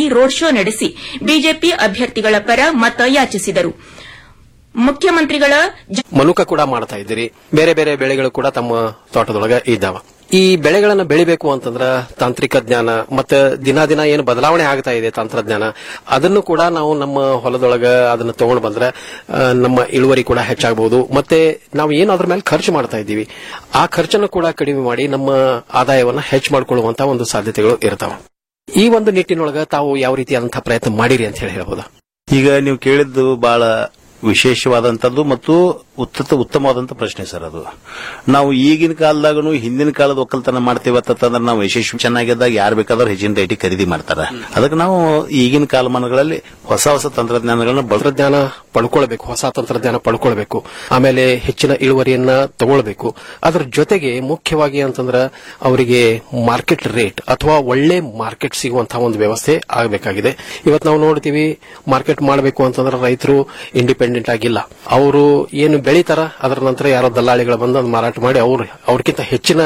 ವ್ಯಾಪ್ತಿಯಲ್ಲಿ road show ನಡೆಸಿ BJP ಅಭ್ಯರ್ಥಿಗಳ ಪರ ಮತ ಯಾಚಿಸಿದರು ಮುಖ್ಯಮಂತ್ರಿಗಳ ಮನುಕ ಕೂಡ ಮಾಡ್ತಾ ಇದ್ದೀರಿ ಬೇರೆ ಬೇರೆ ಬೆಳೆಗಳು ಕೂಡ ತಮ್ಮ ತೋಟದೊಳಗ ಇದ್ದಾವ ಈ ಬೆಳೆಗಳನ್ನ ಬೆಳಿಬೇಕು ಅಂತಂದ್ರ ತಾಂತ್ರಿಕ ಜ್ಞಾನ ಮತ್ತೆ ದಿನ ದಿನ ಏನು ಬದಲಾವಣೆ ಆಗ್ತಾ ಇದೆ ತಂತ್ರಜ್ಞಾನ ಅದನ್ನು ಕೂಡ ನಾವು ನಮ್ಮ ಹೊಲದೊಳಗ ಅದನ್ನ ತಗೊಂಡು ಬಂದ್ರೆ ಆ, ನಮ್ಮ ಇಳುವರಿ ಕೂಡ ಹೆಚ್ಚಾಗಬಹುದು ಮತ್ತೆ ನಾವು ಏನು ಅದ್ರ ಮೇಲೆ ಖರ್ಚು ಮಾಡ್ತಾ ಇದ್ದೀವಿ ಆ ಖರ್ಚನ್ನು ಕೂಡ ಕಡಿಮೆ ಮಾಡಿ ನಮ್ಮ ಆದಾಯವನ್ನ ಹೆಚ್ಚು ಮಾಡಿಕೊಳ್ಳುವಂತ ಒಂದು ಸಾಧ್ಯತೆಗಳು ಇರ್ತಾವ ಈ ಒಂದು ನಿಟ್ಟಿನೊಳಗ ತಾವು ಯಾವ ರೀತಿಯಾದಂತಹ ಪ್ರಯತ್ನ ಮಾಡಿರಿ ಅಂತ ಹೇಳಿ ಹೇಳ್ಬೋದಾ ಈಗ ನೀವು ಕೇಳಿದ್ದು ಬಹಳ ವಿಶೇಷವಾದಂತದ್ದು ಮತ್ತು ಉತ್ತಮ ಉತ್ತಮವಾದಂತ ಪ್ರಶ್ನೆ ಸರ್ ಅದು ನಾವು ಈಗಿನ ಕಾಲದಾಗನು ಹಿಂದಿನ ಕಾಲದ ಒಕ್ಕಲ್ತನ ಮಾಡ್ತೇವೆ ಅಂತಂದ್ರೆ ನಾವು ಯಶಸ್ವಿ ಚೆನ್ನಾಗಿದ್ದಾಗ ಯಾರು ಬೇಕಾದ್ರೂ ಹೆಚ್ಚಿನ ರೇಟಿಗೆ ಖರೀದಿ ಮಾಡ್ತಾರ ಅದಕ್ಕೆ ನಾವು ಈಗಿನ ಕಾಲಮಾನಗಳಲ್ಲಿ ಹೊಸ ಹೊಸ ತಂತ್ರಜ್ಞಾನಗಳನ್ನ ಬಳಸ ತಂತ್ರಜ್ಞಾನ ಪಡ್ಕೊಳ್ಬೇಕು ಹೊಸ ತಂತ್ರಜ್ಞಾನ ಪಡ್ಕೊಳ್ಬೇಕು ಆಮೇಲೆ ಹೆಚ್ಚಿನ ಇಳುವರಿಯನ್ನ ತಗೊಳ್ಬೇಕು ಅದರ ಜೊತೆಗೆ ಮುಖ್ಯವಾಗಿ ಅಂತಂದ್ರ ಅವರಿಗೆ ಮಾರ್ಕೆಟ್ ರೇಟ್ ಅಥವಾ ಒಳ್ಳೆ ಮಾರ್ಕೆಟ್ ಸಿಗುವಂತಹ ಒಂದು ವ್ಯವಸ್ಥೆ ಆಗಬೇಕಾಗಿದೆ ಇವತ್ತು ನಾವು ನೋಡ್ತೀವಿ ಮಾರ್ಕೆಟ್ ಮಾಡಬೇಕು ಅಂತಂದ್ರೆ ರೈತರು ಇಂಡಿಪೆಂಡೆಂಟ್ ಆಗಿಲ್ಲ ಅವರು ಏನು ಬೆಳಿತಾರ ಅದರ ನಂತರ ಯಾರೋ ದಲ್ಲಾಳಿಗಳು ಬಂದು ಅದನ್ನ ಮಾರಾಟ ಮಾಡಿ ಅವ್ರು ಅವ್ರಿಗಿಂತ ಹೆಚ್ಚಿನ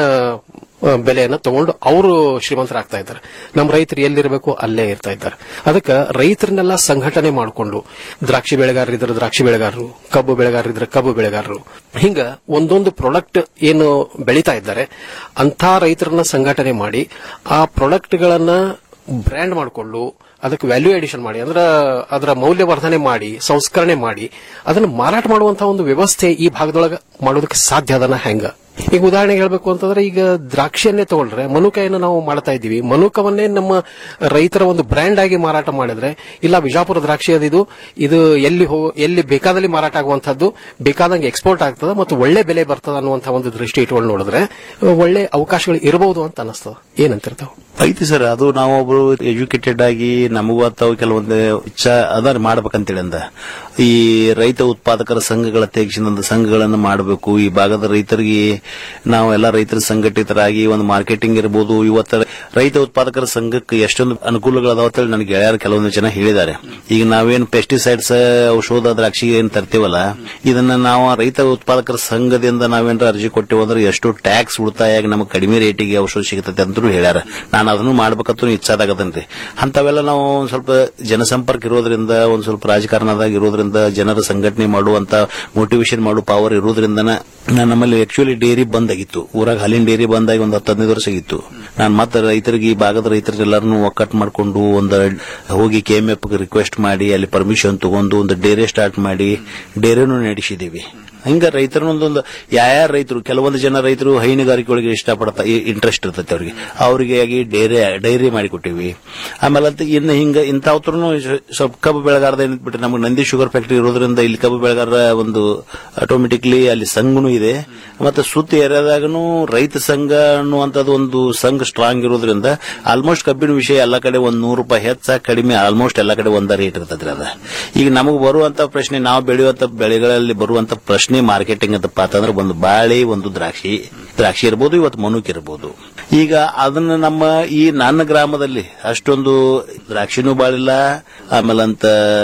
ಆ, ಬೆಲೆಯನ್ನ ತಗೊಂಡು ಅವರು ಶ್ರೀಮಂತರಾಗ್ತಾ ಇದ್ದಾರೆ ನಮ್ಮ ರೈತರು ಎಲ್ಲಿರಬೇಕು ಅಲ್ಲೇ ಇರ್ತಾ ಇದ್ದಾರೆ ಅದಕ್ಕೆ ರೈತರನ್ನೆಲ್ಲ ಸಂಘಟನೆ ಮಾಡಿಕೊಂಡು ದ್ರಾಕ್ಷಿ ಬೆಳೆಗಾರರಿದ್ರೆ ದ್ರಾಕ್ಷಿ ಬೆಳೆಗಾರರು ಕಬ್ಬು ಬೆಳೆಗಾರರಿದ್ರೆ ಕಬ್ಬು ಬೆಳೆಗಾರರು ಹಿಂಗ ಒಂದೊಂದು ಪ್ರಾಡಕ್ಟ್ ಏನು ಬೆಳೀತಾ ಇದ್ದಾರೆ ಅಂತ ರೈತರನ್ನ ಸಂಘಟನೆ ಮಾಡಿ ಆ ಪ್ರಾಡಕ್ಟ್ಗಳನ್ನ ಬ್ರ್ಯಾಂಡ್ ಮಾಡಿಕೊಂಡು ಅದಕ್ಕೆ ವ್ಯಾಲ್ಯೂ ಅಡಿಷನ್ ಮಾಡಿ ಅಂದ್ರೆ ಅದರ ಮೌಲ್ಯವರ್ಧನೆ ಮಾಡಿ ಸಂಸ್ಕರಣೆ ಮಾಡಿ ಅದನ್ನು ಮಾರಾಟ ಮಾಡುವಂತಹ ಒಂದು ವ್ಯವಸ್ಥೆ ಈ ಭಾಗದೊಳಗೆ ಮಾಡೋದಕ್ಕೆ ಸಾಧ್ಯ ಅದನ್ನ ಹೆಂಗ ಈಗ ಉದಾಹರಣೆಗೆ ಹೇಳ್ಬೇಕು ಅಂತಂದ್ರೆ ಈಗ ದ್ರಾಕ್ಷಿಯನ್ನೇ ತಗೊಂಡ್ರೆ ಮನುಕಾಯನ್ನು ನಾವು ಮಾಡ್ತಾ ಇದ್ದೀವಿ ಮನುಕವನ್ನೇ ನಮ್ಮ ರೈತರ ಒಂದು ಬ್ರ್ಯಾಂಡ್ ಆಗಿ ಮಾರಾಟ ಮಾಡಿದ್ರೆ ಇಲ್ಲ ವಿಜಾಪುರ ದ್ರಾಕ್ಷಿ ಅದಿದು ಇದು ಎಲ್ಲಿ ಹೋ ಎಲ್ಲಿ ಬೇಕಾದಲ್ಲಿ ಮಾರಾಟ ಆಗುವಂತಹದ್ದು ಬೇಕಾದಂಗೆ ಎಕ್ಸ್ಪೋರ್ಟ್ ಆಗ್ತದೆ ಮತ್ತು ಒಳ್ಳೆ ಬೆಲೆ ಬರ್ತದ ಅನ್ನುವಂತಹ ಒಂದು ದೃಷ್ಟಿ ಇಟ್ಕೊಂಡು ನೋಡಿದ್ರೆ ಒಳ್ಳೆ ಅವಕಾಶಗಳು ಇರಬಹುದು ಅಂತ ಅನಿಸ್ತದ ಏನಂತಿರ್ತಾವ ಐತಿ ಸರ್ ಅದು ನಾವೊಬ್ರು ಎಜುಕೇಟೆಡ್ ಆಗಿ ನಮಗೂ ಅಂತಾವು ಕೆಲವೊಂದು ಇಚ್ಛಾ ಅದಾರ ಮಾಡ್ಬೇಕಂತೇಳಿ ಅಂದ ಈ ರೈತ ಉತ್ಪಾದಕರ ಸಂಘಗಳ ತೆಗೆಸಿದ ಸಂಘಗಳನ್ನು ಮಾಡಬೇಕು ಈ ಭಾಗದ ರೈತರಿಗೆ ನಾವು ಎಲ್ಲ ರೈತರ ಸಂಘಟಿತರಾಗಿ ಒಂದು ಮಾರ್ಕೆಟಿಂಗ್ ಇರಬಹುದು ಇವತ್ತ ರೈತ ಉತ್ಪಾದಕರ ಸಂಘಕ್ಕೆ ಎಷ್ಟೊಂದು ಅನುಕೂಲಗಳದಾವ ಅಂತೇಳಿ ನನಗೆ ಗೆಳೆಯರು ಕೆಲವೊಂದು ಜನ ಹೇಳಿದ್ದಾರೆ ಈಗ ನಾವೇನು ಪೆಸ್ಟಿಸೈಡ್ಸ್ ಔಷಧ ದ್ರಾಕ್ಷಿ ಏನ್ ತರ್ತೀವಲ್ಲ ಇದನ್ನ ನಾವು ರೈತ ಉತ್ಪಾದಕರ ಸಂಘದಿಂದ ನಾವೇನಾರ ಅರ್ಜಿ ಕೊಟ್ಟಿವಿ ಅಂದ್ರೆ ಎಷ್ಟು ಟ್ಯಾಕ್ಸ್ ಉಳಿತಾಯ ಆಗಿ ನಮಗೆ ಕಡಿಮೆ ರೇಟಿಗೆ ಔಷಧ ಸಿಗತೈತೆ ಅಂತಲೂ ಹೇಳ್ಯಾರ ನಾನು ಅದನ್ನು ಮಾಡ್ಬೇಕಂತೂ ಇಚ್ಛಾದಾಗದನ್ರಿ ಅಂತವೆಲ್ಲ ನಾವು ಒಂದ್ ಸ್ವಲ್ಪ ಜನಸಂಪರ್ಕ ಇರೋದ್ರಿಂದ ಒಂದ್ ಸ್ವಲ್ಪ ರಾಜಕಾರಣದಾಗ ಇರೋದ್ರಿಂದ ಜನರ ಸಂಘಟನೆ ಮಾಡುವಂತ ಮೋಟಿವೇಶನ್ ಮಾಡೋ ಪವರ್ ಇರೋದ್ರಿಂದನ ನಾನ್ ನಮ್ಮಲ್ಲಿ ಆಕ್ಚುಲಿ ಡೇರಿ ಬಂದ್ ಆಗಿತ್ತು ಊರಾಗ ಹಾಲಿನ ಡೇರಿ ಬಂದಾಗಿ ಒಂದು ಹತ್ತು ಹದಿನೈದು ವರ್ಷ ಆಗಿತ್ತು ನಾನು ಮತ್ತೆ ರೈತರಿಗೆ ಈ ಭಾಗದ ರೈತರೆಲ್ಲರನ್ನು ಒಕ್ಕಟ್ಟು ಮಾಡಿಕೊಂಡು ಒಂದು ಹೋಗಿ ಕೆ ಎಂ ಎಫ್ ರಿಕ್ವೆಸ್ಟ್ ಮಾಡಿ ಅಲ್ಲಿ ಪರ್ಮಿಷನ್ ತಗೊಂಡು ಒಂದು ಡೇರೆ ಸ್ಟಾರ್ಟ್ ಮಾಡಿ ಡೇರೆನೂ ನಡೆಸಿದ್ದೀವಿ ಹಿಂಗ ರೈತರನ್ನೊಂದೊಂದು ಯಾರ್ಯಾರ ರೈತರು ಕೆಲವೊಂದು ಜನ ರೈತರು ಹೈನುಗಾರಿಕೆ ಒಳಗೆ ಇಷ್ಟಪಡ್ತಾ ಇಂಟ್ರೆಸ್ಟ್ ಇರ್ತೈತೆ ಅವ್ರಿಗೆ ಅವ್ರಿಗೆ ಆಗಿ ಡೈರಿ ಡೈರಿ ಮಾಡಿಕೊಟ್ಟಿವಿ ಆಮೇಲೆ ಅಂತ ಇನ್ನು ಹಿಂಗ ಇಂಥವ್ರು ಸ್ವಲ್ಪ ಕಬ್ಬು ಬೆಳೆಗಾರದ ಏನಿಟ್ಬಿಟ್ರೆ ನಮಗೆ ನಂದಿ ಶುಗರ್ ಫ್ಯಾಕ್ಟರಿ ಇರೋದ್ರಿಂದ ಇಲ್ಲಿ ಕಬ್ಬು ಬೆಳೆಗಾರರ ಒಂದು ಆಟೋಮೆಟಿಕ್ಲಿ ಅಲ್ಲಿ ಸಂಘನೂ ಇದೆ ಮತ್ತೆ ಸುತ್ತ ಏರಿಯಾದಾಗನು ರೈತ ಸಂಘ ಅನ್ನುವಂಥದ್ದು ಒಂದು ಸಂಘ ಸ್ಟ್ರಾಂಗ್ ಇರೋದ್ರಿಂದ ಆಲ್ಮೋಸ್ಟ್ ಕಬ್ಬಿನ ವಿಷಯ ಎಲ್ಲ ಕಡೆ ಒಂದ್ ನೂರು ರೂಪಾಯಿ ಹೆಚ್ಚ ಕಡಿಮೆ ಆಲ್ಮೋಸ್ಟ್ ಎಲ್ಲ ಕಡೆ ಒಂದ ರೇಟ್ ಇರ್ತದ್ರಿ ಅದ ಈಗ ನಮಗೆ ಬರುವಂತ ಪ್ರಶ್ನೆ ನಾವು ಬೆಳೆಯುವಂತ ಬೆಳೆಗಳಲ್ಲಿ ಬರುವಂತ ಪ್ರಶ್ನೆ ಮಾರ್ಕೆಟಿಂಗ್ ಅಂತಪ್ಪ ಅಂತಂದ್ರೆ ಒಂದು ಬಾಳೆ ಒಂದು ದ್ರಾಕ್ಷಿ ದ್ರಾಕ್ಷಿ ಇರ್ಬೋದು ಇವತ್ತು ಮನುಕ್ ಇರ್ಬೋದು ಈಗ ಅದನ್ನ ನಮ್ಮ ಈ ನನ್ನ ಗ್ರಾಮದಲ್ಲಿ ಅಷ್ಟೊಂದು ದ್ರಾಕ್ಷಿನೂ ಬಾಳಿಲ್ಲ ಆಮೇಲೆ ಅಂತ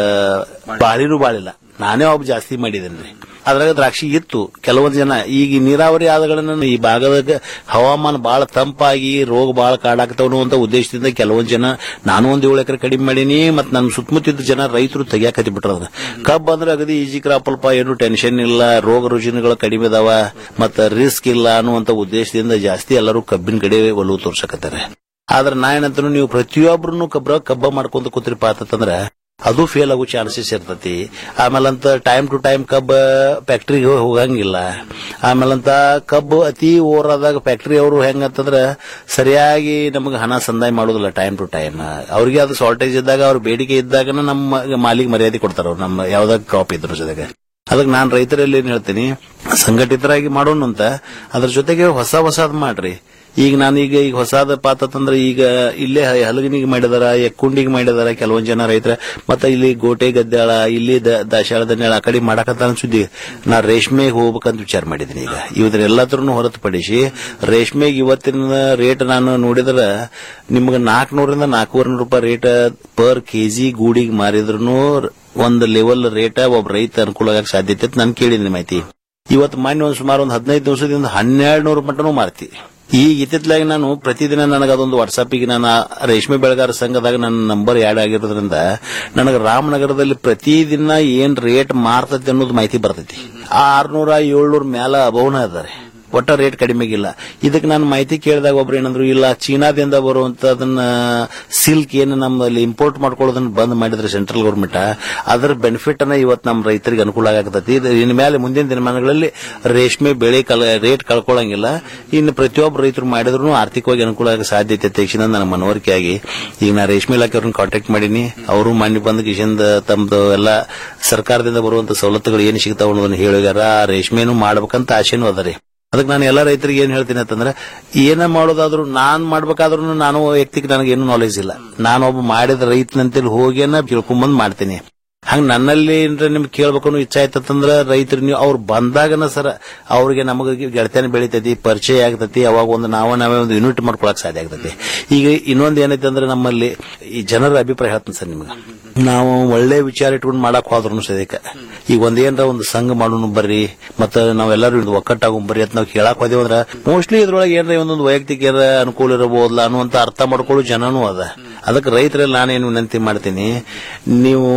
ಬಾಳಿನೂ ಬಾಳಿಲ್ಲ ನಾನೇ ಒಬ್ಬ ಜಾಸ್ತಿ ಮಾಡಿದ್ದೇನೆ ಅದ್ರಾಗ ದ್ರಾಕ್ಷಿ ಇತ್ತು ಕೆಲವೊಂದು ಜನ ಈಗ ನೀರಾವರಿ ಆದಗಳನ್ನ ಈ ಭಾಗದಾಗ ಹವಾಮಾನ ಬಹಳ ತಂಪಾಗಿ ರೋಗ ಬಹಳ ಕಾಡಾಗ್ತಾವ ಅಂತ ಉದ್ದೇಶದಿಂದ ಕೆಲವೊಂದು ಜನ ನಾನು ಒಂದ್ ಏಳು ಎಕರೆ ಕಡಿಮೆ ಮಾಡೀನಿ ಮತ್ತೆ ನನ್ನ ಸುತ್ತಮುತ್ತಿದ್ದ ಜನ ರೈತರು ತೆಗಿಯಾಕತ್ತಿ ಬಿಟ್ರದ ಕಬ್ಬು ಅಂದ್ರೆ ಅಗದಿ ಈಜಿ ಕ್ರಾಪ್ ಅಲ್ಪ ಏನು ಟೆನ್ಷನ್ ಇಲ್ಲ ರೋಗ ರುಜಿನಗಳು ಕಡಿಮೆ ಇದಾವ ಮತ್ತ ರಿಸ್ಕ್ ಇಲ್ಲ ಅನ್ನುವಂತ ಉದ್ದೇಶದಿಂದ ಜಾಸ್ತಿ ಎಲ್ಲರೂ ಕಬ್ಬಿನ ಕಡೆ ಒಲವು ತೋರ್ಸಕತ್ತಾರೆ ಆದ್ರೆ ನಾ ಏನಂತನು ನೀವು ಪ್ರತಿಯೊಬ್ಬರನ್ನು ಕಬ್ಬ ಕಬ್ಬ ಮಾಡ್ಕೊಂತ ಕೂತಿರಪ್ಪ ಅಂತಂದ್ರ ಅದು ಫೇಲ್ ಆಗೋ ಚಾನ್ಸಸ್ ಇರ್ತತಿ ಆಮೇಲಂತ ಟೈಮ್ ಟು ಟೈಮ್ ಕಬ್ಬ ಫ್ಯಾಕ್ಟ್ರಿಗೆ ಹೋಗಂಗಿಲ್ಲ ಆಮೇಲಂತ ಕಬ್ಬು ಅತಿ ಓವರಾದಾಗ ಫ್ಯಾಕ್ಟ್ರಿ ಅವರು ಹೆಂಗಂತಂದ್ರ ಸರಿಯಾಗಿ ನಮಗೆ ಹಣ ಸಂದಾಯ ಮಾಡೋದಿಲ್ಲ ಟೈಮ್ ಟು ಟೈಮ್ ಅವ್ರಿಗೆ ಅದು ಶಾರ್ಟೇಜ್ ಇದ್ದಾಗ ಅವ್ರ ಬೇಡಿಕೆ ಇದ್ದಾಗ ನಮ್ಮ ಮಾಲಿಗೆ ಮರ್ಯಾದೆ ಕೊಡ್ತಾರ ಅವ್ರು ನಮ್ಮ ಯಾವ್ದಾಗ ಕ್ರಾಪ್ ಇದ್ರ ಜೊತೆಗೆ ಅದಕ್ಕೆ ನಾನು ರೈತರಲ್ಲಿ ಏನ್ ಹೇಳ್ತೀನಿ ಸಂಘಟಿತರಾಗಿ ಮಾಡೋಣ ಅಂತ ಅದ್ರ ಜೊತೆಗೆ ಹೊಸ ಹೊಸದ್ ಮಾಡ್ರಿ ಈಗ ನಾನೀಗ ಈಗ ಹೊಸಾದ ಪಾತಂದ್ರೆ ಈಗ ಇಲ್ಲೇ ಹಲಗನಿಗೆ ಮಾಡಿದಾರ ಎಕ್ಕುಂಡಿಗೆ ಮಾಡಿದಾರ ಕೆಲವೊಂದ್ ಜನ ರೈತರ ಮತ್ತೆ ಇಲ್ಲಿ ಗೋಟೆ ಗದ್ದಾಳ ಇಲ್ಲಿ ದ- ದಾಶಾಳ ದನ್ಯಾಳ ಆ ಕಡೆ ಮಾಡಕತ್ತ ಸುದ್ದಿ ನಾ ರೇಷ್ಮೆಗೆ ಹೋಗ್ಬೇಕಂತ ವಿಚಾರ ಮಾಡಿದ್ದೀನಿ ಈಗ ಇವನ್ನೆಲ್ಲತ್ರನ್ನು ಹೊರತುಪಡಿಸಿ ರೇಷ್ಮೆಗೆ ಇವತ್ತಿನ ರೇಟ್ ನಾನು ನೋಡಿದ್ರ ನಿಮ್ಗೆ ನಾಲ್ಕನೂರಿಂದ ನಾಲ್ಕೂವರೆ ನೂರು ರೂಪಾಯಿ ರೇಟ್ ಪರ್ ಕೆಜಿ ಗೂಡಿಗೆ ಮಾರಿದ್ರು ಒಂದು ಲೆವೆಲ್ ರೇಟ್ ಒಬ್ಬ ರೈತ ಅನುಕೂಲ ಆಗಕ್ಕೆ ಸಾಧ್ಯತೆ ಅಂತ ನಾನು ಕೇಳಿದ್ದೀನಿ ಮಾಹಿತಿ ಇವತ್ತು ಮೊನ್ನೆ ಒಂದು ಸುಮಾರು ಒಂದು ಹದಿನೈದು ದಿವಸದಿಂದ ಹನ್ನೆರಡು ನೂರು ಮಟ್ಟನೂ ಮಾರ್ತಿ ಈಗ ಇತ್ತಿತ್ತಲಾಗಿ ನಾನು ಪ್ರತಿದಿನ ನನಗೆ ಅದೊಂದು ವಾಟ್ಸಾಪಿಗೆ ನಾನು ಆ ರೇಷ್ಮೆ ಬೆಳೆಗಾರ ಸಂಘದಾಗ ನನ್ನ ನಂಬರ್ ಆ್ಯಡ್ ಆಗಿರೋದ್ರಿಂದ ನನಗೆ ರಾಮನಗರದಲ್ಲಿ ಪ್ರತಿದಿನ ಏನ್ ರೇಟ್ ಮಾರ್ತೈತಿ ಅನ್ನೋದು ಮಾಹಿತಿ ಬರ್ತೈತಿ ಆರ್ನೂರ ಏಳ್ನೂರ ಮ್ಯಾಲ ಅಭವನ ಅದಾರೆ ಒಟ್ಟ ರೇಟ್ ಕಡಿಮೆಗಿಲ್ಲ ಇದಕ್ಕೆ ನಾನು ಮಾಹಿತಿ ಕೇಳಿದಾಗ ಒಬ್ರು ಏನಂದ್ರು ಇಲ್ಲ ಚೀನಾದಿಂದ ಬರುವಂತ ಅದನ್ನ ಸಿಲ್ಕ್ ಏನು ನಮ್ಮಲ್ಲಿ ಇಂಪೋರ್ಟ್ ಮಾಡ್ಕೊಳ್ಳೋದನ್ನ ಬಂದ್ ಮಾಡಿದ್ರೆ ಸೆಂಟ್ರಲ್ ಗೌರ್ಮೆಂಟ್ ಅದರ ಬೆನಿಫಿಟ್ ಅನ್ನ ಇವತ್ತು ನಮ್ಮ ರೈತರಿಗೆ ಅನುಕೂಲ ಆಗತೈತಿ ಇದು ಇನ್ನು ಮೇಲೆ ಮುಂದಿನ ದಿನಮಾನಗಳಲ್ಲಿ ರೇಷ್ಮೆ ಬೆಳೆ ಕಲ ರೇಟ್ ಕಳ್ಕೊಳ್ಳಂಗಿಲ್ಲ ಇನ್ನು ಪ್ರತಿಯೊಬ್ಬ ರೈತರು ಮಾಡಿದ್ರು ಆರ್ಥಿಕವಾಗಿ ಅನುಕೂಲ ಆಗೋ ಸಾಧ್ಯತೆ ತಕ್ಷಣ ನನ್ನ ಮನವರಿಕೆ ಆಗಿ ಈಗ ನಾ ರೇಷ್ಮೆ ಇಲಾಖೆ ಅವ್ರನ್ನ ಕಾಂಟ್ಯಾಕ್ಟ್ ಮಾಡೀನಿ ಅವರು ಮಾನ್ಯ ಬಂದ ಕಿಶಿಂದ ತಮ್ದು ಎಲ್ಲ ಸರ್ಕಾರದಿಂದ ಬರುವಂತ ಸವಲತ್ತುಗಳು ಏನು ಸಿಗ್ತಾವ ಅನ್ನೋದನ್ನ ಹೇಳಿದಾರ ಆ ರೇಷ್ಮೆನು ಮಾಡ್ಬೇಕಂತ ಆಸೆನೂ ಅದ ರೀ ಅದಕ್ಕೆ ನಾನು ಎಲ್ಲ ರೈತರಿಗೆ ಏನ್ ಹೇಳ್ತೀನಿ ಅಂತಂದ್ರೆ ಏನ ಮಾಡೋದಾದ್ರೂ ನಾನ್ ಮಾಡ್ಬೇಕಾದ್ರೂ ನಾನು ವೈಯಕ್ತಿಕ ನನಗೇನು ನಾಲೆಜ್ ಇಲ್ಲ ನಾನು ಒಬ್ಬ ಮಾಡಿದ ರೈತನಂತೇಳಿ ಹೋಗೇನ ತಿಳ್ಕೊಂಬಂದ್ ಮಾಡ್ತೀನಿ ಹಂಗ ನನ್ನಲ್ಲಿ ಏನ್ರ ನಿಮ್ಗೆ ಕೇಳ್ಬೇಕು ಅನ್ನೋ ಇಚ್ಛೆ ಆಯ್ತಂದ್ರ ರೈತರು ನೀವು ಅವ್ರು ಬಂದಾಗನ ಸರ ಅವ್ರಿಗೆ ನಮಗೆ ಗೆಳತನ ಬೆಳಿತೈತಿ ಪರಿಚಯ ಆಗ್ತೈತಿ ಅವಾಗ ಒಂದು ನಾವ ನಾವೇ ಒಂದು ಯೂನಿಟ್ ಮಾಡ್ಕೊಳಕ್ ಸಾಧ್ಯ ಆಗ್ತೈತಿ ಈಗ ಇನ್ನೊಂದು ಏನೈತೆ ಅಂದ್ರೆ ನಮ್ಮಲ್ಲಿ ಈ ಜನರ ಅಭಿಪ್ರಾಯ ಹೇಳ್ತೀನಿ ಸರ್ ನಿಮ್ಗೆ ನಾವು ಒಳ್ಳೆ ವಿಚಾರ ಇಟ್ಕೊಂಡು ಮಾಡಕ್ ಹೋದ್ರು ಸದ್ಯಕ್ಕೆ ಈಗ ಒಂದೇನ್ರ ಒಂದು ಸಂಘ ಮಾಡೋಣ ಬರ್ರಿ ಮತ್ತ ನಾವೆಲ್ಲರೂ ಇದು ಒಕ್ಕಟ್ಟಾಗೋಣ ಬರ್ರಿ ಅಂತ ನಾವು ಕೇಳಕ್ ಹೋದೇವು ಅಂದ್ರ ಮೋಸ್ಟ್ಲಿ ಇದ್ರೊಳಗೆ ಏನ್ರ ಒಂದೊಂದು ವೈಯಕ್ತಿಕ ಏನಾರ ಅನುಕೂಲ ಇರಬಹುದಲ್ಲ ಅನ್ನುವಂತ ಅರ್ಥ ಮಾಡ್ಕೊಳ್ಳೋ ಜನನೂ ಅದ ಅದಕ್ಕೆ ರೈತರಲ್ಲಿ ನಾನೇನು ವಿನಂತಿ ಮಾಡ್ತೀನಿ ನೀವು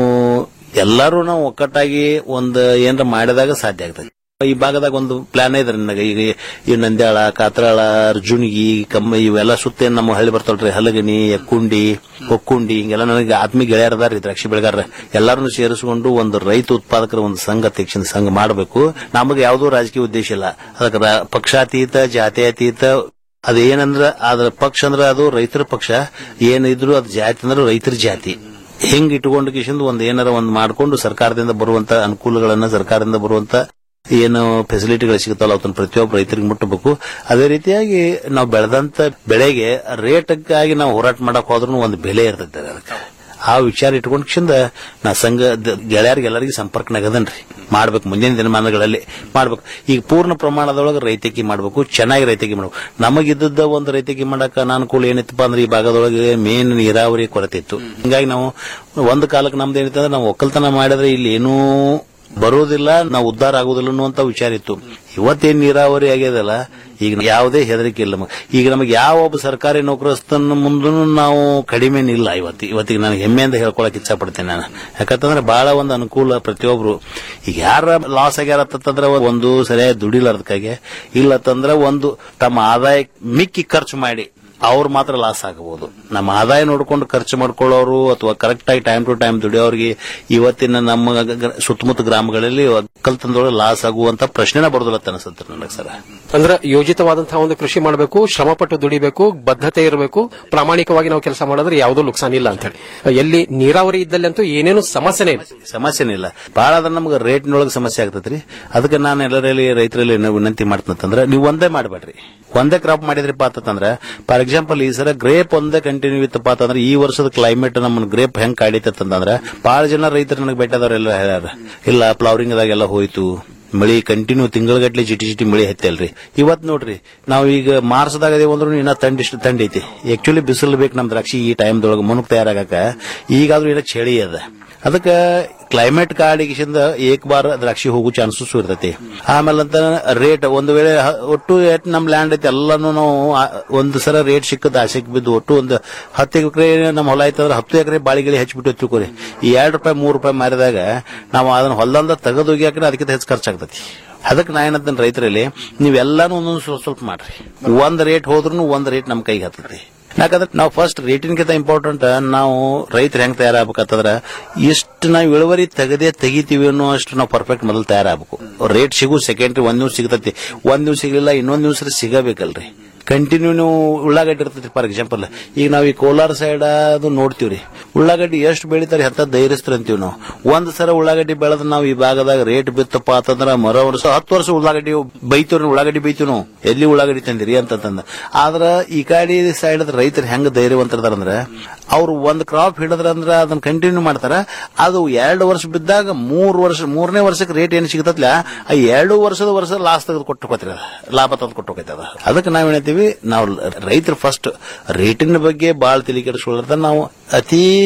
ಎಲ್ಲರೂ ನಾವು ಒಕ್ಕಟ್ಟಾಗಿ ಒಂದು ಏನ್ರ ಮಾಡಿದಾಗ ಸಾಧ್ಯ ಆಗ್ತದೆ ಈ ಭಾಗದಾಗ ಒಂದು ಪ್ಲಾನ್ ಇದೆ ನನಗೆ ಈಗ ಈ ನಂದ್ಯಾಳ ಕಾತ್ರಾಳ ಅರ್ಜುನ್ಗಿ ಕಮ್ಮ ಇವೆಲ್ಲ ಸುತ್ತ ಏನ್ ನಮ್ಮ ಹಳ್ಳಿ ಬರ್ತಾವ್ರಿ ಹಲಗನಿ ಎಕ್ಕುಂಡಿ ಹೊಕ್ಕುಂಡಿ ಹಿಂಗೆಲ್ಲ ನನಗೆ ಆತ್ಮೀಯ ಗೆಳೆಯರದಾರ ದ್ರಾಕ್ಷಿ ಬೆಳೆಗಾರ ಎಲ್ಲರನ್ನು ಸೇರಿಸಿಕೊಂಡು ಒಂದು ರೈತ ಉತ್ಪಾದಕರ ಒಂದು ಸಂಘ ತೆಕ್ಷಣ ಸಂಘ ಮಾಡಬೇಕು ನಮಗೆ ಯಾವುದೂ ರಾಜಕೀಯ ಉದ್ದೇಶ ಇಲ್ಲ ಅದಕ್ಕೆ ರಾ- ಪಕ್ಷಾತೀತ ಜಾತ್ಯತೀತ ಅದೇನಂದ್ರ ಅದ್ರ ಪಕ್ಷ ಅಂದ್ರೆ ಅದು ರೈತರ ಪಕ್ಷ ಏನಿದ್ರು ಅದು ಜಾತಿ ಅಂದ್ರೆ ರೈತರ ಜಾತಿ ಹೆಂಗ್ ಇಟ್ಕೊಂಡು ಕಿಶಿಂದ ಒಂದ್ ಏನಾರ ಒಂದ್ ಮಾಡ್ಕೊಂಡು ಸರ್ಕಾರದಿಂದ ಬರುವಂತ ಅನುಕೂಲಗಳನ್ನ ಸರ್ಕಾರದಿಂದ ಬರುವಂತ ಏನು ಫೆಸಿಲಿಟಿಗಳು ಸಿಗುತ್ತಲ್ಲ ಅವತ್ತನ್ನ ಪ್ರತಿಯೊಬ್ಬ ರೈತರಿಗೆ ಮುಟ್ಟಬೇಕು ಅದೇ ರೀತಿಯಾಗಿ ನಾವು ಬೆಳೆದಂತ ಬೆಳೆಗೆ ರೇಟ್ಗಾಗಿ ನಾವು ಹೋರಾಟ ಮಾಡಕ್ ಹೋದ್ರೂ ಒಂದು ಬೆಲೆ ಇರ್ತೈತೆ ಅದಕ್ಕೆ ಆ ವಿಚಾರ ಇಟ್ಕೊಂಡ್ ಕಿಶಿಂದ ನಾ ಸಂಘ ಗೆಳೆಯರಿಗೆ ಎಲ್ಲರಿಗೂ ಸಂಪರ್ಕನಾಗದನ್ರಿ ಮಾಡ್ಬೇಕು ಮುಂದಿನ ದಿನಮಾನಗಳಲ್ಲಿ ಮಾಡ್ಬೇಕು ಈಗ ಪೂರ್ಣ ಪ್ರಮಾಣದೊಳಗೆ ರೈತಕಿ ಮಾಡ್ಬೇಕು ಚೆನ್ನಾಗಿ ರೈತಕಿ ಮಾಡ್ಬೇಕು ನಮಗಿದ್ದ ಒಂದು ರೈತಕಿ ಮಾಡಕ್ ಅನಾನುಕೂಲ ಏನಿತ್ತಪ್ಪ ಅಂದ್ರೆ ಈ ಭಾಗದೊಳಗೆ ಮೇನ್ ನೀರಾವರಿ ಕೊರತೆ ಇತ್ತು ಹಿಂಗಾಗಿ ನಾವು ಒಂದು ಕಾಲಕ್ಕೆ ನಮ್ದು ಏನಿತ್ತು ಅಂದ್ರೆ ನಾವು ಒಕ್ಕಲ್ತನ ಮಾಡಿದ್ರೆ ಇಲ್ಲಿ ಏನೂ ಬರೋದಿಲ್ಲ ನಾವು ಉದ್ಧಾರ ಆಗೋದಿಲ್ಲ ಅನ್ನುವಂತ ವಿಚಾರ ಇತ್ತು ಇವತ್ತೇನ್ ನೀರಾವರಿ ಆಗ್ಯದಲ್ಲ ಈಗ ಯಾವುದೇ ಹೆದರಿಕೆ ಇಲ್ಲ ನಮಗೆ. ಈಗ ನಮಗೆ ಯಾವ ಒಬ್ಬ ಸರ್ಕಾರಿ ನೌಕರಸ್ಥನ ಮುಂದೂ ನಾವು ಕಡಿಮೆನಿಲ್ಲ ಇವತ್ತು ಇವತ್ತಿಗೆ ನಾನು ಹೆಮ್ಮೆಯಿಂದ ಹೇಳ್ಕೊಳಕ್ ಇಚ್ಛೆ ಪಡ್ತೇನೆ ನಾನು ಯಾಕಂತಂದ್ರೆ ಬಹಳ ಒಂದು ಅನುಕೂಲ ಪ್ರತಿಯೊಬ್ರು ಈಗ ಯಾರ ಲಾಸ್ ಆಗ್ಯಾರ ಅಂತಂದ್ರೆ ಒಂದು ಸರಿಯಾಗಿ ದುಡಿಲಾರ್ದಕ್ಕಾಗೆ ಇಲ್ಲತ್ತಂದ್ರೆ ಒಂದು ತಮ್ಮ ಆದಾಯ ಮಿಕ್ಕಿ ಖರ್ಚು ಮಾಡಿ ಅವ್ರು ಮಾತ್ರ ಲಾಸ್ ಆಗಬಹುದು ನಮ್ಮ ಆದಾಯ ನೋಡ್ಕೊಂಡು ಖರ್ಚು ಮಾಡ್ಕೊಳ್ಳೋರು ಅಥವಾ ಕರೆಕ್ಟ್ ಆಗಿ ಟೈಮ್ ಟು ಟೈಮ್ ದುಡಿಯೋರಿಗೆ ಇವತ್ತಿನ ನಮ್ಮ ಗ- ಗ- ಸುತ್ತಮುತ್ತ ಗ್ರಾಮಗಳಲ್ಲಿ ಒಕ್ಕಲ್ತನದೊಳಗೆ ಲಾಸ್ ಆಗುವಂತ ಪ್ರಶ್ನೆನ ಬರೋದಿಲ್ಲ ಅಂತ ಅನಿಸುತ್ತೆ ನನಗೆ ಸರ್ ಅಂದ್ರೆ ಯೋಜಿತವಾದಂತಹ ಒಂದು ಕೃಷಿ ಮಾಡಬೇಕು ಶ್ರಮಪಟ್ಟು ದುಡಿಬೇಕು ಬದ್ಧತೆ ಇರಬೇಕು ಪ್ರಾಮಾಣಿಕವಾಗಿ ನಾವು ಕೆಲಸ ಮಾಡಿದ್ರೆ ಯಾವುದೂ ನುಕ್ಸಾನ ಇಲ್ಲ ಅಂತ ಹೇಳಿ ಎಲ್ಲಿ ನೀರಾವರಿ ಇದ್ದಲ್ಲಿ ಅಂತೂ ಏನೇನು ಸಮಸ್ಯೆನೇ ಇಲ್ಲ ಸಮಸ್ಯೆನೇ ಇಲ್ಲ ಬಹಳ ಅದ್ರ ನಮ್ಗೆ ರೇಟ್ನೊಳಗೆ ಸಮಸ್ಯೆ ಆಗ್ತೈತ್ರಿ ಅದಕ್ಕೆ ನಾನು ಎಲ್ಲರಲ್ಲಿ ರೈತರಲ್ಲಿ ಏನು ವಿನಂತಿ ಮಾಡ್ತಂತಂದ್ರೆ ನೀವು ಒಂದೇ ಮಾಡಬೇಡ್ರಿ ಒಂದೇ ಕ್ರಾಪ್ ಮಾಡಿದ್ರಿಪ್ಪ ಅಂತಂದ್ರೆ ಫಾರ್ ಎಕ್ಸಾಂಪಲ್ ಈ ಸಲ ಗ್ರೇಪ್ ಒಂದೇ ಕಂಟಿನ್ಯೂ ಇತ್ತಪ್ಪ ಅಂತಂದ್ರೆ ಈ ವರ್ಷದ ಕ್ಲೈಮೇಟ್ ನಮ್ಮನ್ನ ಗ್ರೇಪ್ ಹೆಂಗ್ ಕಾಡಿತಂತಂದ್ರೆ ಬಹಳ ಜನ ರೈತರು ನನಗೆ ಬೆಟ್ಟದವರೆಲ್ಲ ಹೇಳ್ಯಾರ ಇಲ್ಲ ಫ್ಲವರಿಂಗ್ ದಾಗೆಲ್ಲ ಹೋಯ್ತು ಮಳಿ ಕಂಟಿನ್ಯೂ ತಿಂಗಳಗಟ್ಲೆ ಚಿಟಿ ಚಿಟಿ ಮಳಿ ಹತ್ತಲ್ರಿ ಇವತ್ ನೋಡ್ರಿ ನಾವು ಈಗ ಮಾರ್ಚ್ದಾಗ ಅದೇವ್ ಅಂದ್ರೂ ಇನ್ನ ತಂಡ ಇಷ್ಟು ತಂಡ ಐತಿ ಆಕ್ಚುಲಿ ಬಿಸಿಲು ಬೇಕು ನಮ್ ದ್ರಾಕ್ಷಿ ಈ ಟೈಮ್ದೊಳಗೆ ಮುನುಕ್ ತಯಾರಾಗಕ ಈಗಾದ್ರೂ ಇನ್ನ ಚಳಿ ಅದ ಅದಕ್ಕೆ ಕ್ಲೈಮೇಟ್ ಕಾಡಿಗಿಂದ ಏಕ್ ಬಾರ್ ದ್ರಾಕ್ಷಿ ಹೋಗೋ ಚಾನ್ಸಸ್ ಇರ್ತೈತಿ ಆಮೇಲೆ ಅಂತ ರೇಟ್ ಒಂದು ವೇಳೆ ಹ- ಒಟ್ಟು ಎಟ್ ನಮ್ ಲ್ಯಾಂಡ್ ಐತಿ ಎಲ್ಲಾನು ನಾವು ಆ- ಒಂದು ಸಲ ರೇಟ್ ಸಿಕ್ಕದ ಆಸೆಗೆ ಬಿದ್ದು ಒಟ್ಟು ಒಂದು ಹತ್ತು ಎಕರೆ ನಮ್ಮ ಹೊಲ ಐತಂದ್ರೆ ಹತ್ತು ಎಕರೆ ಬಾಳಿಗಿಳಿ ಹಚ್ಚಿಬಿಟ್ಟು ತಿಳ್ಕೊರಿ ಈ ಎರಡು ರೂಪಾಯಿ ಮೂರು ರೂಪಾಯಿ ಮಾರಿದಾಗ ನಾವು ಅದನ್ನ ಹೊಲದಿಂದ ತೆಗೆದು ಹೋಗ್ಯಾಕ್ರೆ ಅದಕ್ಕಿಂತ ಹೆಚ್ಚು ಖರ್ಚಾಗ್ತೈತಿ ಅದಕ್ಕೆ ನಾ ಏನಂತೇನೆ ರೈತರಲ್ಲಿ ನೀವೆಲ್ಲಾನು ಒಂದೊಂದು ಸ್ವಲ್ಪ ಸ್ವಲ್ಪ ಮಾಡ್ರಿ ಒಂದ್ ರೇಟ್ ಹೋದ್ರೂ ಒಂದ್ ರೇಟ್ ನಮ್ ಕೈಗೆ ಹತ್ತೈತಿ ಯಾಕಂದ್ರೆ ನಾವು ಫಸ್ಟ್ ರೇಟಿನ್ಕಿಂತ ಇಂಪಾರ್ಟೆಂಟ್ ನಾವು ರೈತರು ಹೆಂಗ್ ತಯಾರಾಗಬೇಕಂತಂದ್ರ ಎಷ್ಟು ನಾವು ಇಳುವರಿ ತೆಗದೇ ತೆಗಿತೀವಿ ಅನ್ನೋ ಅಷ್ಟು ನಾವು ಪರ್ಫೆಕ್ಟ್ ಮೊದಲು ತಯಾರಾಗಬೇಕು ರೇಟ್ ಸಿಗು ಸೆಕೆಂಡ್ರಿ ಒಂದ್ ದಿವ್ಸ ಸಿಗತೈತಿ ಒಂದ್ ದಿವ್ಸ ಸಿಗಲಿಲ್ಲ ಇನ್ನೊಂದ್ ದಿವ್ಸ ಸಿಗಬೇಕಲ್ರಿ ಕಂಟಿನ್ಯೂ ನೀವು ಉಳ್ಳಾಗಡ್ಡಿ ಇರ್ತೈತಿ ಫಾರ್ ಎಕ್ಸಾಂಪಲ್ ಈಗ ನಾವು ಈ ಕೋಲಾರ ಸೈಡ್ ಅದು ನೋಡ್ತೀವ್ರಿ ಉಳ್ಳಾಗಡ್ಡಿ ಎಷ್ಟು ಬೆಳಿತಾರೆ ಅಂತ ಧೈರ್ಯಸ್ತ್ರ ಅಂತೀವಿ ನಾವು ಒಂದ್ ಸಲ ಉಳ್ಳಾಗಡ್ಡಿ ಬೆಳೆದ್ ನಾವು ಈ ಭಾಗದಾಗ ರೇಟ್ ಬಿತ್ತಪ್ಪ ಅಂತಂದ್ರ ಮರ ವರ್ಷ ಹತ್ತು ವರ್ಷ ಉಳ್ಳಾಗಡ್ಡಿ ಬೈತೀವ್ರಿ ಉಳ್ಳಾಗಡ್ಡಿ ಬೈತೀವಿ ನಾವು ಎಲ್ಲಿ ಉಳ್ಳಾಗಡ್ಡಿ ತಂದಿರಿ ಅಂತಂದ ಆದ್ರ ಈ ಕಡೆ ಸೈಡ್ ರೈತರು ಹೆಂಗ್ ಧೈರ್ಯವಂತರದಾರಂದ್ರ ಅವ್ರು ಒಂದ್ ಕ್ರಾಪ್ ಹಿಡಿದ್ರಂದ್ರ ಅದನ್ನ ಕಂಟಿನ್ಯೂ ಮಾಡ್ತಾರ ಅದು ಎರಡು ವರ್ಷ ಬಿದ್ದಾಗ ಮೂರ್ ವರ್ಷ ಮೂರನೇ ವರ್ಷಕ್ಕೆ ರೇಟ್ ಏನ್ ಸಿಗತ್ತಲ್ಲ ಆ ಎರಡು ವರ್ಷದ ವರ್ಷ ಲಾಸ್ ತೆಗೆದು ಕೊಟ್ಟು ಲಾಭ ತಂದು ಕೊಟ್ಟು ಅದ ಅದಕ್ಕೆ ನಾವ್ ಏನೈತೀವಿ ನಾವು ರೈತರು ಫಸ್ಟ್ ರೇಟಿನ ಬಗ್ಗೆ ಬಾಳ್ ತಲೆ ಕೆಡಿಸ್ಕೊಳ್ಳಾರ್ದ ನಾವು ಅತಿ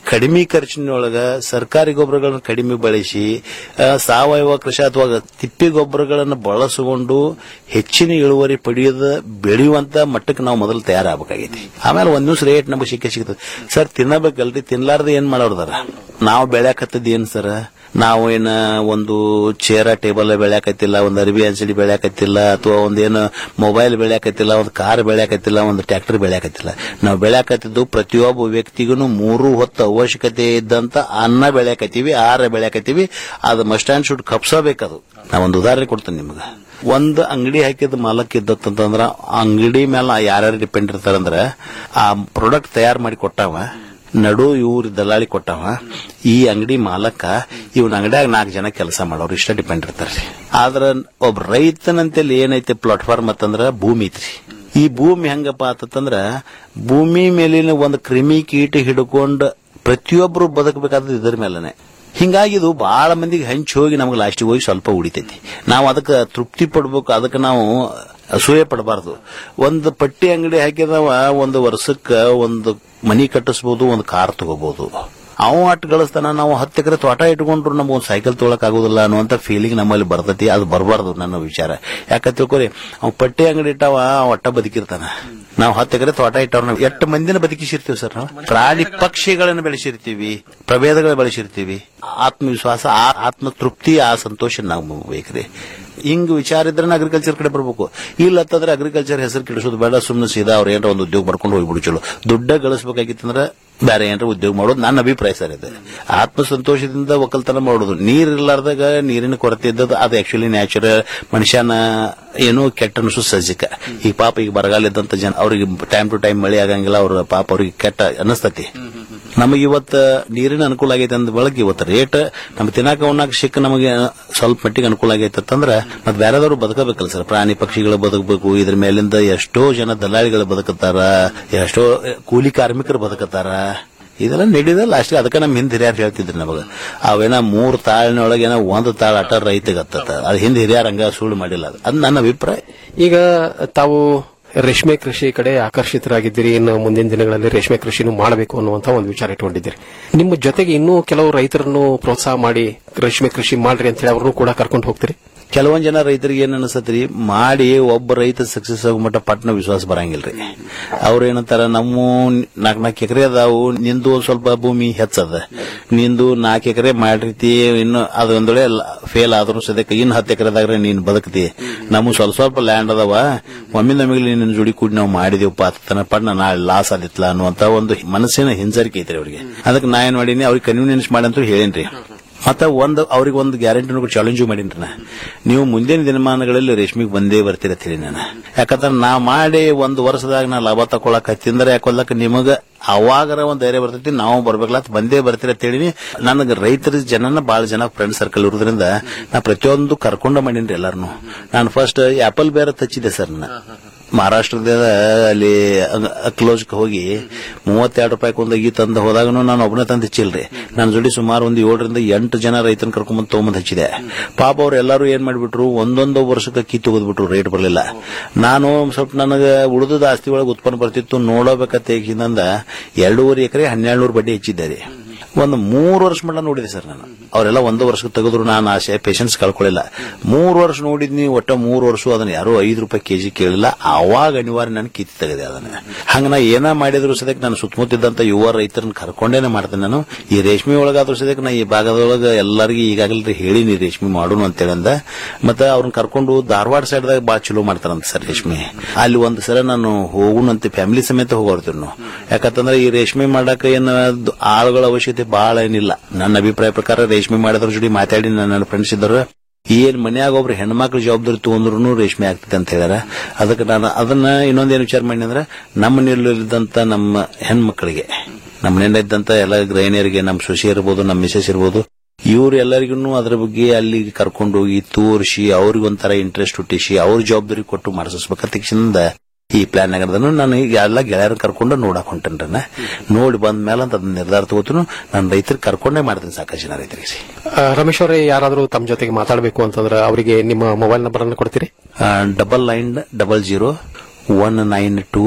ಕಡಿಮೆ ಖರ್ಚಿನೊಳಗ ಸರ್ಕಾರಿ ಗೊಬ್ಬರಗಳನ್ನು ಕಡಿಮೆ ಬಳಸಿ ಆ, ಸಾವಯವ ಕೃಷಿ ಅಥವಾ ತಿಪ್ಪಿ ಗೊಬ್ಬರಗಳನ್ನು ಬಳಸಿಕೊಂಡು ಹೆಚ್ಚಿನ ಇಳುವರಿ ಪಡೆಯದ ಬೆಳೆಯುವಂತ ಮಟ್ಟಕ್ಕೆ ನಾವು ಮೊದಲು ತಯಾರಾಗಬೇಕಾಗೈತಿ ಆಮೇಲೆ ಒಂದ್ ದಿವಸ ರೇಟ್ ನಮಗೆ ಸಿಕ್ಕೇ ಸಿಗ್ತದೆ ಸರ್ ತಿನ್ನಬೇಕಲ್ರಿ ತಿನ್ಲಾರ್ದ ಏನ್ ಮಾಡೋರ್ದಾರ ನಾವು ಬೆಳ್ಯಾಕತ್ತದ ಏನ್ ಸರ್ ನಾವು ಏನ ಒಂದು ಚೇರ ಟೇಬಲ್ ಬೆಳ್ಯಾಕತ್ತಿಲ್ಲ ಒಂದು ಅರಬಿ ಅನ್ಸಡಿ ಬೆಳ್ಯಾಕತ್ತಿಲ್ಲ ಅಥವಾ ಒಂದೇನು ಮೊಬೈಲ್ ಬೆಳ್ಯಾಕತ್ತಿಲ್ಲ ಒಂದು ಕಾರ್ ಬೆಳ್ಯಾಕತ್ತಿಲ್ಲ ಒಂದು ಟ್ರ್ಯಾಕ್ಟರ್ ಬೆಳ್ಯಾಕತ್ತಿಲ್ಲ ನಾವು ಬೆಳ್ಯಾಕತ್ತಿದ್ದು ಪ್ರತಿಯೊಬ್ಬ ವ್ಯಕ್ತಿಗೂ ಮೂರು ಹೊತ್ತು ಅವಶ್ಯಕತೆ ಇದ್ದಂತ ಅನ್ನ ಬೆಳ್ಯಾಕತ್ತೀವಿ ಆಹಾರ ಬೆಳ್ಯಾಕತ್ತೀವಿ ಅದು ಮಸ್ಟ್ ಅಂಡ್ ಶುಡ್ ಕಪ್ಸಬೇಕದು ನಾ ಒಂದು ಉದಾಹರಣೆ ಕೊಡ್ತೇನೆ ನಿಮ್ಗೆ ಒಂದು ಅಂಗಡಿ ಹಾಕಿದ ಮಾಲಕ್ ಇದ್ದತ್ತಂದ್ರ ಅಂಗಡಿ ಮೇಲೆ ಯಾರ್ಯಾರು ಡಿಪೆಂಡ್ ಇರ್ತಾರಂದ್ರ ಆ ಪ್ರಾಡಕ್ಟ್ ತಯಾರು ಮಾಡಿ ಕೊಟ್ಟಾವ ನಡು ಇವ್ರ ದಲಾಳಿ ಕೊಟ್ಟವ ಈ ಅಂಗಡಿ ಮಾಲಕ ಇವನ್ ಅಂಗಡಿಯಾಗ ನಾಲ್ಕು ಜನ ಕೆಲಸ ಮಾಡೋರು ಇಷ್ಟ ಡಿಪೆಂಡ್ ಇರ್ತಾರ್ರಿ ಆದ್ರ ಒಬ್ಬ ರೈತನಂತೇಳಿ ಏನೈತೆ ಪ್ಲಾಟ್ಫಾರ್ಮ್ ಅಂತಂದ್ರ ಭೂಮಿ ಐತ್ರಿ ಈ ಭೂಮಿ ಹೆಂಗಪ್ಪ ಆತಂದ್ರ ಭೂಮಿ ಮೇಲಿನ ಒಂದು ಕ್ರಿಮಿ ಕೀಟ ಹಿಡ್ಕೊಂಡ್ ಪ್ರತಿಯೊಬ್ಬರು ಬದುಕಬೇಕಾದ ಇದ್ರ ಮೇಲೆನೆ ಹಿಂಗಾಗಿ ಇದು ಬಹಳ ಮಂದಿಗೆ ಹಂಚಿ ಹೋಗಿ ನಮ್ಗೆ ಲಾಸ್ಟಿಗೆ ಹೋಗಿ ಸ್ವಲ್ಪ ಉಳಿತೈತಿ ನಾವು ಅದಕ್ಕೆ ತೃಪ್ತಿ ಪಡ್ಬೇಕು ಅದಕ್ಕೆ ನಾವು ಅಸೂಯೆ ಪಡಬಾರ್ದು ಒಂದು ಪಟ್ಟಿ ಅಂಗಡಿ ಹಾಕಿದವ ಒಂದು ವರ್ಷಕ್ಕ ಒಂದು ಮನಿ ಕಟ್ಟಿಸ್ಬೋದು ಒಂದು ಕಾರ್ ತಗೋಬಹುದು ಅವ ಅಟ್ ಗಳಿಸ್ತಾನ ನಾವು ಹತ್ತು ಎಕರೆ ತೋಟ ಇಟ್ಕೊಂಡ್ರು ನಮ್ಗೆ ಒಂದು ಸೈಕಲ್ ತೊಗೊಳಕ್ ಆಗುದಿಲ್ಲ ಅನ್ನುವಂತ ಫೀಲಿಂಗ್ ನಮ್ಮಲ್ಲಿ ಬರ್ತೈತಿ ಅದು ಬರಬಾರ್ದು ನನ್ನ ವಿಚಾರ ಯಾಕ ತಿಳ್ಕೊರಿ ಅವ್ ಪಟ್ಟಿ ಅಂಗಡಿ ಇಟ್ಟವ ಅವ ಒಟ್ಟ ಬದುಕಿರ್ತಾನ ನಾವು ಹತ್ತು ಎಕರೆ ತೋಟ ಇಟ್ಟವ್ರ ನಾವು ಎಷ್ಟು ಮಂದಿನ ಬದುಕಿಸಿರ್ತೀವಿ ಸರ್ ನಾವು ಪ್ರಾಣಿ ಪಕ್ಷಿಗಳನ್ನು ಬೆಳೆಸಿರ್ತೀವಿ ಪ್ರಭೇದಗಳು ಬೆಳೆಸಿರ್ತೀವಿ ಆತ್ಮವಿಶ್ವಾಸ ಆ ಆತ್ಮ ತೃಪ್ತಿ ಆ ಸಂತೋಷ ನಾವು ಬೇಕ್ರಿ ಹಿಂಗ್ ವಿಚಾರ ಇದ್ರೆ ಅಗ್ರಿಕಲ್ಚರ್ ಕಡೆ ಬರ್ಬೇಕು ಇಲ್ಲ ಅಂತಂದ್ರೆ ಅಗ್ರಿಕಲ್ಚರ್ ಹೆಸರು ಕೆಡಿಸೋದು ಬೇಡ ಸುಮ್ಮನೆ ಸೀದಾ ಅವ್ರ ಏನಾರ ಒಂದು ಉದ್ಯೋಗ ಮಾಡ್ಕೊಂಡು ಹೋಗ್ಬಿಡು ಚಲೋ ದುಡ್ಡ ಗಳಿಸ್ಬೇಕಾಗಿತ್ತಂದ್ರೆ ಬೇರೆ ಏನಾರ ಉದ್ಯೋಗ ಮಾಡೋದು ನನ್ನ ಅಭಿಪ್ರಾಯ ಸರ್ ಇದೆ ಆತ್ಮ ಸಂತೋಷದಿಂದ ಒಕ್ಕಲ್ತನ ಮಾಡೋದು ನೀರ್ ಇರ್ಲಾರ್ದಾಗ ನೀರಿನ ಕೊರತೆ ಇದ್ದದ್ದು ಅದು ಆಕ್ಚುಲಿ ನ್ಯಾಚುರಲ್ ಮನುಷ್ಯನ ಏನೋ ಕೆಟ್ಟ ಅನಿಸು ಸಜ್ಜಿಕ ಈಗ ಪಾಪ ಈಗ ಬರಗಾಲ ಇದ್ದಂತ ಜನ ಅವ್ರಿಗೆ ಟೈಮ್ ಟು ಟೈಮ್ ಮಳೆ ಆಗಂಗಿಲ್ಲ ಅವ್ರ ಪಾಪ ಅವ್ರಿಗೆ ಕೆಟ್ಟ ಅನಿಸ್ತತಿ ನಮಗೆ ಇವತ್ತ ನೀರಿನ ಅನುಕೂಲ ಆಗೈತೆ ಅಂದ ಬಳಕ ಇವತ್ತು ರೇಟ್ ನಮ್ಗೆ ತಿನ್ನಾಕ ಉಣ್ಣಾಕ ಸಿಕ್ಕ ನಮಗೆ ಸ್ವಲ್ಪ ಮಟ್ಟಿಗೆ ಅನುಕೂಲ ಆಗೈತೆ ಅಂತಂದ್ರ ಮತ್ತೆ ಬೇರೆದವರು ಬದುಕಬೇಕಲ್ಲ ಸರ್ ಪ್ರಾಣಿ ಪಕ್ಷಿಗಳು ಬದುಕಬೇಕು ಇದ್ರ ಮೇಲಿಂದ ಎಷ್ಟೋ ಜನ ದಲ್ಲಾಳಿಗಳು ಬದುಕುತ್ತಾರ ಎಷ್ಟೋ ಕೂಲಿ ಕಾರ್ಮಿಕರು ಬದುಕುತ್ತಾರ ಇದೆಲ್ಲ ನಡೀದ ಲಾಸ್ಟ್ ಅದಕ್ಕೆ ನಮ್ಮ ಹಿಂದೆ ಹಿರಿಯರು ಹೇಳ್ತಿದ್ರು ನಮಗ ಅವೇನ ಮೂರ್ ತಾಳಿನೊಳಗೆ ಏನೋ ಒಂದು ತಾಳ ಅಟ ರೈತಗತ್ತ ಅದು ಹಿಂದೆ ಹಿರಿಯರ ಹಂಗ ಸುಳ್ಳು ಮಾಡಿಲ್ಲ ಅದು ಅದು ನನ್ನ ಅಭಿಪ್ರಾಯ ಈಗ ತಾವು ರೇಷ್ಮೆ ಕೃಷಿ ಕಡೆ ಆಕರ್ಷಿತರಾಗಿದ್ದೀರಿ ಇನ್ನು ಮುಂದಿನ ದಿನಗಳಲ್ಲಿ ರೇಷ್ಮೆ ಕೃಷಿನೂ ಮಾಡಬೇಕು ಅನ್ನುವಂತ ಒಂದು ವಿಚಾರ ಇಟ್ಕೊಂಡಿದ್ದೀರಿ ನಿಮ್ಮ ಜೊತೆಗೆ ಇನ್ನೂ ಕೆಲವು ರೈತರನ್ನು ಪ್ರೋತ್ಸಾಹ ಮಾಡಿ ರೇಷ್ಮೆ ಕೃಷಿ ಮಾಡ್ರಿ ಅಂತ ಹೇಳಿ ಅವ್ರನ್ನೂ ಕೂಡ ಕರ್ಕೊಂಡು ಹೋಗ್ತೀರಿ ಕೆಲವೊಂದ್ ಜನ ರೈತರಿಗೆ ಏನ್ ಅನಿಸತ್ರಿ ಮಾಡಿ ಒಬ್ಬ ರೈತ ಸಕ್ಸಸ್ ಆಗೋ ಮಟ್ಟ ಪಟ್ನ ವಿಶ್ವಾಸ ಬರಂಗಿಲ್ರಿ ಅವ್ರ ಏನಂತಾರ ನಮ್ಮ ನಾಲ್ಕ್ ನಾಲ್ಕು ಎಕರೆ ಅದಾವು ನಿಂದು ಒಂದ್ ಸ್ವಲ್ಪ ಭೂಮಿ ಹೆಚ್ಚದ ನಿಂದು ನಾಲ್ಕು ಎಕರೆ ಮಾಡಿರ್ತಿ ಇನ್ನು ಅದು ಒಂದ್ ವೇಳೆ ಫೇಲ್ ಆದ್ರೂ ಸದ್ಯಕ್ಕೆ ಇನ್ನು ಹತ್ತು ಎಕರೆದಾಗ ನೀನ್ ಬದುಕ್ತಿ ನಮ್ಮ ಸ್ವಲ್ಪ ಸ್ವಲ್ಪ ಲ್ಯಾಂಡ್ ಅದಾವ ಒಮ್ಮೆ ನಮಗೆ ನಿನ್ನ ಜೋಡಿ ಕೂಡಿ ನಾವು ಮಾಡಿದೀವಪ್ಪ ತನ್ನ ಪಟ್ನ ನಾಳೆ ಲಾಸ್ ಆದಿತ್ಲ ಅನ್ನುವಂತ ಒಂದು ಮನಸ್ಸಿನ ಹಿಂಜರಿಕೆ ಐತ್ರಿ ಅವ್ರಿಗೆ ಅದಕ್ಕೆ ನಾ ಏನ್ ಮಾಡೀನಿ ಅವ್ರಿಗೆ ಕನ್ವೀನಿಯನ್ಸ್ ಮಾಡಿ ಅಂತ ಹೇಳೇನ್ರಿ ಮತ್ತೆ ಒಂದು ಅವ್ರಿಗೆ ಒಂದು ಗ್ಯಾರಂಟಿ ಚಾಲೆಂಜು ಮಾಡೀನಿ ನಾ ನೀವು ಮುಂದಿನ ದಿನಮಾನಗಳಲ್ಲಿ ರೇಷ್ಮೆಗೆ ಬಂದೇ ಬರ್ತೀರ ಹೇಳಿ ನಾನು ಯಾಕಂದ್ರೆ ನಾ ಮಾಡಿ ಒಂದು ವರ್ಷದಾಗ ನಾ ಲಾಭ ತಗೊಳಕ್ ಹತ್ತಿಂದ್ರೆ ಯಾಕೊಲ್ಲಕ ನಿಮಗ ಅವಾಗರ ಒಂದ್ ಧೈರ್ಯ ಬರ್ತೈತಿ ನಾವು ಬರ್ಬೇಕಲ್ಲ ಅಂತ ಬಂದೇ ಬರ್ತೀರ ಅಂತ ಹೇಳಿನಿ ನನಗೆ ರೈತರ ಜನನ ಬಹಳ ಜನ ಫ್ರೆಂಡ್ ಸರ್ಕಲ್ ಇರೋದ್ರಿಂದ ನಾ ಪ್ರತಿಯೊಂದು ಕರ್ಕೊಂಡ ಮಾಡೀನಿ ಎಲ್ಲಾರನು ನಾನು ಫಸ್ಟ್ ಆಪಲ್ ಬೇರೆ ತಚ್ಚಿದೆ ಸರ್ ನಾ ಮಹಾರಾಷ್ಟ್ರದ ಅಲ್ಲಿ ಕ್ಲೋಸ್ ಹೋಗಿ ಮೂವತ್ತೆರಡು ರೂಪಾಯಿ ಒಂದು ಈ ತಂದು ಹೋದಾಗನು ನಾನು ಒಬ್ಬನೇ ತಂದು ಹಚ್ಚಿಲ್ರಿ ನನ್ನ ಜೋಡಿ ಸುಮಾರು ಒಂದು ಏಳರಿಂದ ಎಂಟು ಜನ ರೈತನ ಕರ್ಕೊಂಬಂದು ತಗೊಂಬಂದು ಹಚ್ಚಿದೆ ಪಾಪ ಅವ್ರು ಎಲ್ಲರೂ ಏನ್ ಮಾಡ್ಬಿಟ್ರು ಒಂದೊಂದು ವರ್ಷಕ್ಕೆ ಅಕ್ಕಿ ತೆಗೆದ್ಬಿಟ್ರು ರೇಟ್ ಬರಲಿಲ್ಲ ನಾನು ಸ್ವಲ್ಪ ನನಗೆ ಉಳಿದ ಆಸ್ತಿ ಒಳಗೆ ಉತ್ಪನ್ನ ಬರ್ತಿತ್ತು ನೋಡಬೇಕಂತ ಈಗಿಂದ ಎರಡೂವರೆ ಎಕರೆ ಹನ್ನೆರಡು ನೂರು ಬಡ್ಡಿ ಹೆಚ್ಚಿದ್ದೆ ರೀ ಒಂದು ಮೂರು ವರ್ಷ ಮಟ್ಟ ನೋಡಿದೆ ಸರ್ ನಾನು ಅವರೆಲ್ಲ ಒಂದು ವರ್ಷಕ್ಕೆ ತೆಗೆದ್ರು ನಾನು ಆಸೆ ಪೇಷನ್ಸ್ ಕಳ್ಕೊಳ್ಳಿಲ್ಲ ಮೂರು ವರ್ಷ ನೋಡಿದ್ನಿ ಒಟ್ಟ ಮೂರು ವರ್ಷ ಅದನ್ನ ಯಾರೋ ಐದು ರೂಪಾಯಿ ಕೆಜಿ ಕೇಳಿಲ್ಲ ಅವಾಗ ಅನಿವಾರ್ಯ ನಾನು ಕಿತ್ತು ತೆಗೆದೆ ಅದನ್ನ ಹಂಗ ನಾ ಏನ ಮಾಡಿದ್ರು ಸದ್ಯಕ್ಕೆ ನಾನು ಸುತ್ತಮುತ್ತಿದ್ದಂತ ಯುವ ರೈತರನ್ನ ಕರ್ಕೊಂಡೇನೆ ಮಾಡ್ತೇನೆ ನಾನು ಈ ರೇಷ್ಮೆ ಒಳಗಾದ್ರೂ ಸದ್ಯಕ್ಕೆ ನಾ ಈ ಭಾಗದೊಳಗೆ ಎಲ್ಲರಿಗೂ ಈಗಾಗಲೇ ಹೇಳಿನಿ ರೇಷ್ಮೆ ಮಾಡೋಣ ಅಂತೇಳಿ ಅಂದ ಮತ್ತೆ ಅವ್ರನ್ನ ಕರ್ಕೊಂಡು ಧಾರವಾಡ ಸೈಡ್ದಾಗ ಬಾಳ ಚಲೋ ಮಾಡ್ತಾರಂತ ಸರ್ ರೇಷ್ಮೆ ಅಲ್ಲಿ ಒಂದು ಸಲ ನಾನು ಹೋಗುಣಂತೆ ಫ್ಯಾಮಿಲಿ ಸಮೇತ ಹೋಗೋರ್ತೀವಿ ನಾವು ಯಾಕಂತಂದ್ರೆ ಈ ರೇಷ್ಮೆ ಮಾಡಕ ಏನು ದ್- ಆಳುಗಳ ಅವಶ್ಯಕತೆ ಬಹಳ ಏನಿಲ್ಲ ನನ್ನ ಅಭಿಪ್ರಾಯ ಪ್ರಕಾರ ರೇಷ್ಮೆ ಮಾಡಿದ್ರ ಜೋಡಿ ಮಾತಾಡಿ ನನ್ನ ಫ್ರೆಂಡ್ಸ್ ಇದ್ದರು ಏನ್ ಮನ್ಯಾಗ ಒಬ್ರು ಹೆಣ್ಮಕ್ಳು ಜವಾಬ್ದಾರಿ ತಗೊಂಡ್ರು ರೇಷ್ಮೆ ಆಗ್ತದೆ ಅಂತ ಹೇಳ್ಯಾರ ಅದಕ್ಕೆ ನಾನು ಅದನ್ನ ಇನ್ನೊಂದೇನು ವಿಚಾರ ಮಾಡಿ ಅಂದ್ರೆ ನಮ್ಮ ನಿಲ್ಲದಂತ ನಮ್ಮ ಹೆಣ್ಮಕ್ಳಿಗೆ ನಮ್ಮ ಮನೆಯಿಂದ ಇದ್ದಂತ ಎಲ್ಲ ಗೃಹಿಣಿಯರಿಗೆ ನಮ್ಮ ಸೊಸೆ ಇರ್ಬೋದು ನಮ್ಮ ಮಿಸಸ್ ಇರ್ಬೋದು ಇವ್ರು ಎಲ್ಲರಿಗೂ ಅದ್ರ ಬಗ್ಗೆ ಅಲ್ಲಿ ಕರ್ಕೊಂಡು ಹೋಗಿ ತೋರಿಸಿ ಅವ್ರಿಗೆ ಒಂಥರ ಇಂಟ್ರೆಸ್ಟ್ ಹುಟ್ಟಿಸಿ ಅವ್ರ ಜವಾಬ್ದಾರಿ ಕೊಟ್ಟು ಮಾಡಿಸ್ಬೇಕಂತ ತಕ್ಷಣದಿಂದ ಈ ಪ್ಲಾನ್ ಆಗಿರೋದನ್ನು ನಾನು ಈಗ ಎಲ್ಲ ಗೆಳೆಯರ ಕರ್ಕೊಂಡು ನೋಡಕ್ ಹೊಂಟೇನ್ರನ್ನ ನೋಡಿ ಬಂದ ಮೇಲೆ ಅಂತ ಅದನ್ನ ನಿರ್ಧಾರ ತಗೋತೀನಿ ನಾನು ರೈತರಿಗೆ ಕರ್ಕೊಂಡೇ ಮಾಡ್ತೀನಿ ಸಾಕಷ್ಟು ಜನ ರೈತರಿಗೆ ಆ, ರಮೇಶ್ ಅವರೇ ಯಾರಾದರೂ ತಮ್ಮ ಜೊತೆಗೆ ಮಾತಾಡಬೇಕು ಅಂತಂದ್ರೆ ಅವರಿಗೆ ನಿಮ್ಮ ಮೊಬೈಲ್ ನಂಬರ್ ಅನ್ನು ಕೊಡ್ತೀರಿ double nine double zero one nine two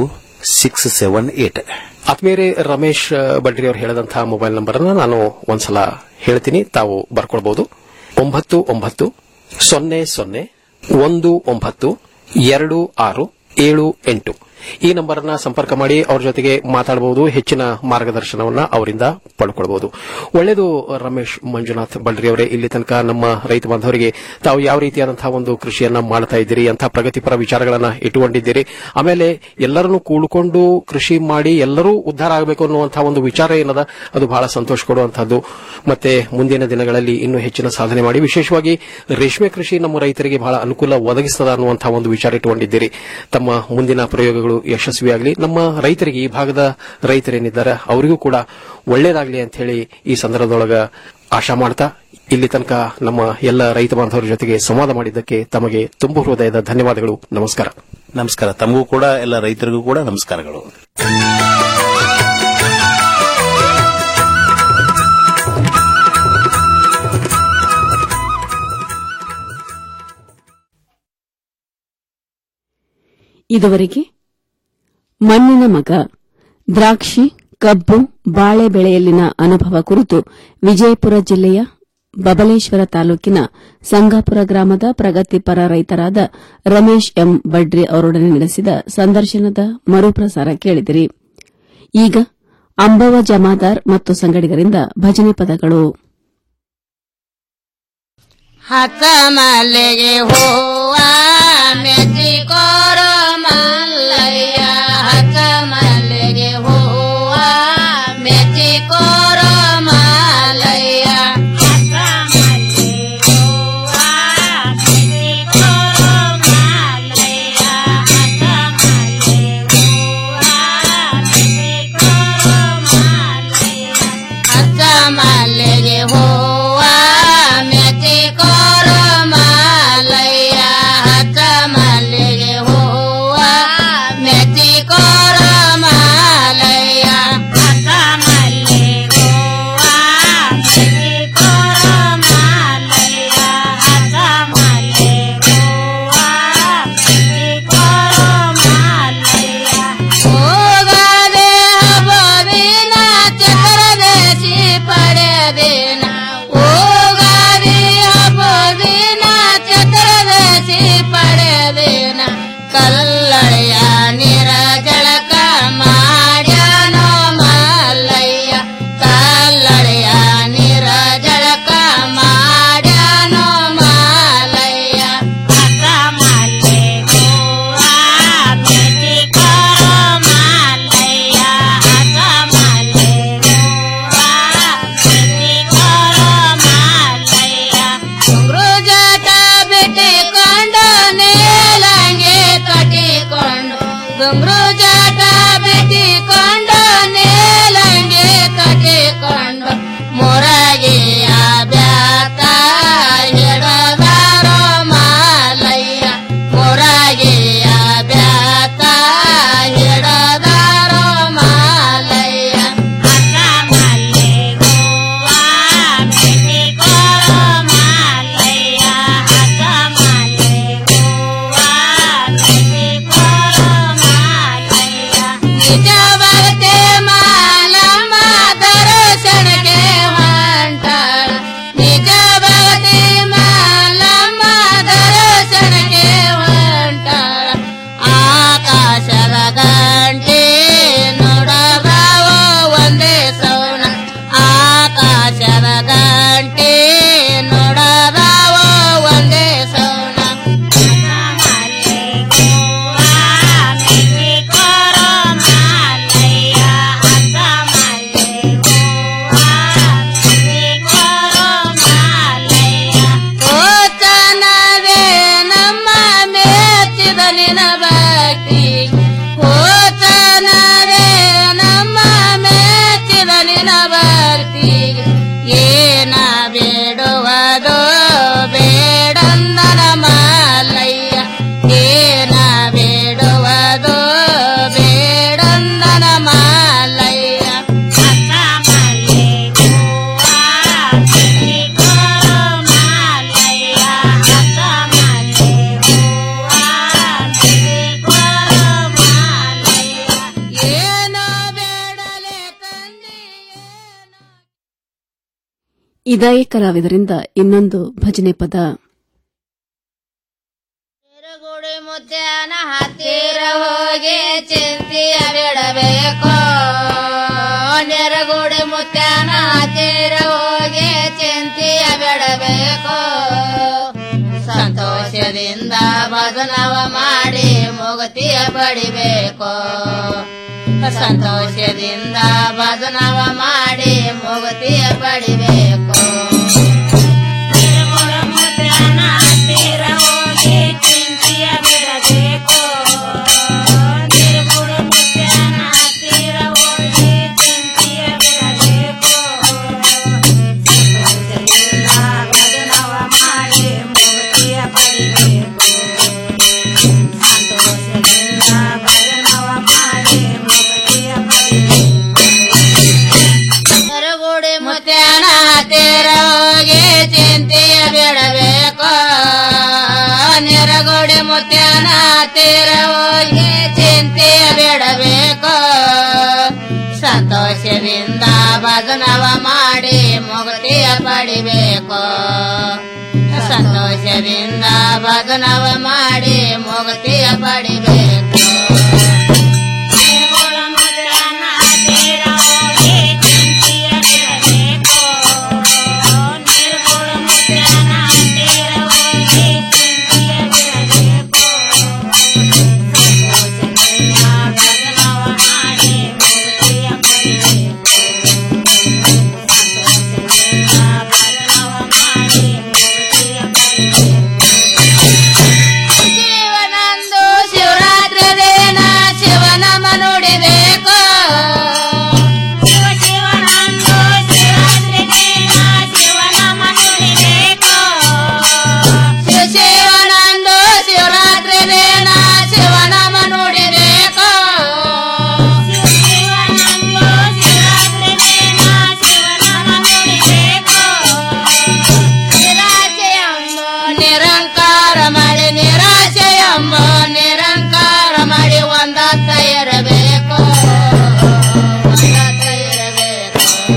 six seven eight ಆತ್ಮೀಯರೇ ರಮೇಶ್ ಬಡ್ರಿ ಅವರು ಹೇಳಿದಂತಹ ಮೊಬೈಲ್ ನಂಬರ್ ಅನ್ನ ನಾನು ಒಂದ್ಸಲ ಹೇಳ್ತೀನಿ ತಾವು ಬರ್ಕೊಳ್ಬಹುದು ಒಂಬತ್ತು ಒಂಬತ್ತು ಸೊನ್ನೆ ಸೊನ್ನೆ ಒಂದು ಒಂಬತ್ತು ಎರಡು ಆರು ಏಳು ಎಂಟು ಈ ನಂಬರ್ ಅನ್ನ ಸಂಪರ್ಕ ಮಾಡಿ ಅವ್ರ ಜೊತೆಗೆ ಮಾತಾಡಬಹುದು ಹೆಚ್ಚಿನ ಮಾರ್ಗದರ್ಶನವನ್ನ ಅವರಿಂದ ಪಡ್ಕೊಳ್ಬಹುದು ಒಳ್ಳೆಯದು ರಮೇಶ್ ಮಂಜುನಾಥ್ ಬಳ್ರಿ ಅವರೇ ಇಲ್ಲಿ ತನಕ ನಮ್ಮ ರೈತ ಬಾಂಧವರಿಗೆ ತಾವು ಯಾವ ರೀತಿಯಾದಂತಹ ಒಂದು ಕೃಷಿಯನ್ನ ಮಾಡ್ತಾ ಇದ್ದೀರಿ ಅಂತ ಪ್ರಗತಿಪರ ವಿಚಾರಗಳನ್ನ ಇಟ್ಟುಕೊಂಡಿದ್ದೀರಿ ಆಮೇಲೆ ಎಲ್ಲರನ್ನು ಕೂಡಿಕೊಂಡು ಕೃಷಿ ಮಾಡಿ ಎಲ್ಲರೂ ಉದ್ಧಾರ ಆಗಬೇಕು ಅನ್ನುವಂತಹ ಒಂದು ವಿಚಾರ ಏನದ ಅದು ಬಹಳ ಸಂತೋಷ ಕೊಡುವಂತಹದ್ದು ಮತ್ತೆ ಮುಂದಿನ ದಿನಗಳಲ್ಲಿ ಇನ್ನೂ ಹೆಚ್ಚಿನ ಸಾಧನೆ ಮಾಡಿ ವಿಶೇಷವಾಗಿ ರೇಷ್ಮೆ ಕೃಷಿ ನಮ್ಮ ರೈತರಿಗೆ ಬಹಳ ಅನುಕೂಲ ಒದಗಿಸ್ತದ ಅನ್ನುವಂತಹ ಒಂದು ವಿಚಾರ ಇಟ್ಟುಕೊಂಡಿದ್ದೀರಿ ತಮ್ಮ ಮುಂದಿನ ಪ್ರಯೋಗಗಳು ಯಶಸ್ವಿಯಾಗಲಿ ನಮ್ಮ ರೈತರಿಗೆ ಈ ಭಾಗದ ರೈತರೇನಿದ್ದಾರೆ ಅವರಿಗೂ ಕೂಡ ಒಳ್ಳೇದಾಗಲಿ ಅಂತ ಹೇಳಿ ಈ ಸಂದರ್ಭದೊಳಗ ಆಶಾ ಮಾಡ್ತಾ ಇಲ್ಲಿ ತನಕ ನಮ್ಮ ಎಲ್ಲ ರೈತ ಬಾಂಧವರ ಜೊತೆಗೆ ಸಂವಾದ ಮಾಡಿದ್ದಕ್ಕೆ ತಮಗೆ ತುಂಬು ಹೃದಯದ ಧನ್ಯವಾದಗಳು ನಮಸ್ಕಾರ ನಮಸ್ಕಾರ ತಮಗೂ ಕೂಡ ಎಲ್ಲ ರೈತರಿಗೂ ಕೂಡ ನಮಸ್ಕಾರಗಳು ಇದುವರೆಗೆ ಮಣ್ಣಿನ ಮಗ ದ್ರಾಕ್ಷಿ ಕಬ್ಬು ಬಾಳೆ ಬೆಳೆಯಲ್ಲಿನ ಅನುಭವ ಕುರಿತು ವಿಜಯಪುರ ಜಿಲ್ಲೆಯ ಬಬಲೇಶ್ವರ ತಾಲೂಕಿನ ಸಂಗಾಪುರ ಗ್ರಾಮದ ಪ್ರಗತಿಪರ ರೈತರಾದ ರಮೇಶ್ ಎಂ ಬಡ್ರಿ ಅವರೊಡನೆ ನಡೆಸಿದ ಸಂದರ್ಶನದ ಮರುಪ್ರಸಾರ ಕೇಳಿದಿರಿ ಈಗ ಅಂಬವ ಜಮಾದಾರ್ ಮತ್ತು ಸಂಗಡಿಗರಿಂದ ಭಜನೆ ಪದಗಳು ಹತ್ತ ಮಲ್ಲಿಗೆ ಹೂವ ಮೆಚ್ಚಿಕೋರೋ ಮಲ್ಲಯ್ಯ ಹತ್ತ ಮಲ್ಲಿಗೆ ಹೂವ ಮೆಚ್ಚಿಕೋರೋ ಮಲ್ಲಯ್ಯ ಹತ್ತ ಮಲ್ಲಿಗೆ ಹೂವ ಮೆಚ್ಚಿಕೋರೋ ಮಲ್ಲಯ್ಯ ಹತ್ತ ಮಲ್ಲಿಗೆ ಹೂವ ಮೆಚ್ಚಿಕೋರೋ ಮಲ್ಲಯ್ಯ ಹತ್ತ ಮಲ್ಲಿಗೆ ಹೂವ ಮೆಚ್ಚಿಕೋರೋ ಮಾಲಯ್ಯ ಹತ್ತ ಮಲ್ಲಿಗೆ ಹೂವ ಮೆಚ್ಚಿಕೋರೋ ಮಾಲಯ್ಯ ಹತ್ತ ಮಲ್ಲಿಗೆ ಹೂವ ಮೆಚ್ಚಿಕೋರೋ ಮಾಲಯ್ಯ ಹತ್ತ ಮಲ್ಲಿಗೆ ಹೂವ ಮೆಚ್ಚಿಕೋರೋ ಮಾಲಯ್ಯ ಹೋಗದೆ ಹಬ್ಬವಿನ ಚಕ್ರದೇಶಿ ಪಡೆದೇನ ಹೋಗದೆ ಹಬ್ಬವಿನ ಚಕ್ರದೇಶಿ ಪಡೆದೇನ ಕಲ್ಲಯ್ಯ ನೀರ ಜಳಕ ಮಾಡ್ಯಾನೋ ಮಲ್ಲಯ್ಯ ಕಲ್ಲಯ್ಯ ನೀರ ಜಳಕ ಮಾಡ್ಯಾನೋ ಮಲ್ಲಯ್ಯ ಹತ್ತ ಮಲ್ಲೆ ಹೂವ ಮೆಚ್ಚಿಕೋರೋ ಮಲ್ಲಯ್ಯ ಹತ್ತ ಮಲ್ಲೆ ಹೂವ ಮೆಚ್ಚಿಕೋರೋ ಮಲ್ಲಯ್ಯ ಗುರುಜಾಟ ಬಿಟ್ಟಿಕೊಂಡು ನೇಲಂಗೆ ಕಟ್ಟಿಕೊಂಡು ಗುಂಗ್ರು ಜಾಟ ಬಿಟ್ಟಿಕೊಂಡು ನೇಲಂಗೆ ಕಟ್ಟಿಕೊಂಡು ಮೊರಗೆಯ ಬ್ಯಾತ ಹಿಡದಾರೋ ಮಾಲಯ್ಯ ಮೊರಗೆಯ ಬ್ಯಾತ ಹಿಡದಾರೋ ಮಾಲಯ್ಯ ಹತ್ತ ಮಲ್ಲೆ ಹೂವ ಮೆಚ್ಚಿಕೋರೋ ಮಾಲಯ್ಯ ಹತ್ತ ಮಲ್ಲೆ ಹೂವ ಮೆಚ್ಚಿಕೋರೋ ಮಾಲಯ್ಯ ನಿಜ ಭಕ್ತಿ ಮಾಲಮ್ಮ ದರ್ಶನಕ್ಕೆ ಹೊಂಟಾಳ ನಿಜ ಭಕ್ತಿ ಮಾಲಮ್ಮ ದರ್ಶನಕ್ಕೆ ಹೊಂಟಾಳ ಆಕಾಶದ ಗಂಟೆ ನೋಡಬಾವ ಒಂದೇ ಸೌನ ಆಕಾಶದ ಗಂಟೆ ನೋಡಬಾವ ಒಂದೇ ಸೌನ ನಮ್ಮ ಮೆಚ್ಚಿದ ನಿನ ಭಕ್ತಿ ಹೋತನವೇ ನಮ್ಮ ಮೆಚ್ಚಿದ ನಿನ ಭಕ್ತಿ ಏ ಇದಾಯ ಕಲಾವಿದರಿಂದ ಇನ್ನೊಂದು ಭಜನೆ ಪದ ಗುಡಿ ಮುದ್ಯಾನ ಹತ್ತಿರ ಹೋಗಿ ಚಿಂತೆಯ ಬಿಡಬೇಕು ನೆರಗುಡಿ ಮುತ್ಯಾನ ಹತ್ತಿರ ಹೋಗಿ ಚಿಂತೆಯ ಬಿಡಬೇಕು ಸಂತೋಷದಿಂದ ಭಜನವ ಮಾಡಿ ಮುಗತಿಯ ಪಡಿಬೇಕು ಸಂತೋಷದಿಂದ ಭಜನವ ಮಾಡಿ ಮುಗತಿಯ ಪಡಿಬೇಕು ಹೊರಗುಡಿ ಮುತ್ಯಾನ ಹತ್ತಿರ ಹೋಗಿ ಚಿಂತೆಯ ಬಿಡಬೇಕು ನೆರಗುಡಿ ಮುತ್ಯಾನ ಹತ್ತಿರ ಹೋಗಿ ಚಿಂತೆಯ ಬಿಡಬೇಕು ಸಂತೋಷದಿಂದ ಭಜನವ ಮಾಡಿ ಮುಕ್ತಿಯ ಪಡಿಬೇಕು ಸಂತೋಷದಿಂದ ಭಜನವ ಮಾಡಿ ಮುಕ್ತಿಯ ಪಡಿಬೇಕು ಶಿವನಂದು ಶಿವರಾತ್ರಿ ದಿನ ಶಿವನ ಮನುಡಿಬೇಕು ಶಿವನಂದು ಶಿವರಾತ್ರಿ ದಿನ ಶಿವನ ಮನುಡಿಬೇಕು ನಿರಾಶೆಯೆಂಬ ನಿರಂಕಾರ ಮಾಡಿ ನಿರಾಶೆಯೆಂಬ ನಿರಂಕಾರ ಮಾಡಿ ಒಂದಾತ ಇರಬೇಕು ಒಂದಾತ ಇರಬೇಕು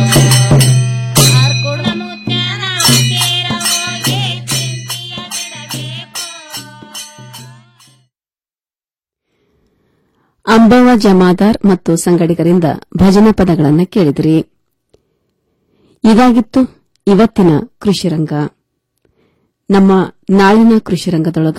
ಅಂಬವ ಜಮಾದಾರ್ ಮತ್ತು ಸಂಗಡಿಗರಿಂದ ಭಜನೆ ಪದಗಳನ್ನು ಕೇಳಿದಿರಿ ಇದಾಗಿತ್ತು ಇವತ್ತಿನ ಕೃಷಿರಂಗ ನಮ್ಮ ನಾಳಿನ ಕೃಷಿರಂಗದೊಳಗ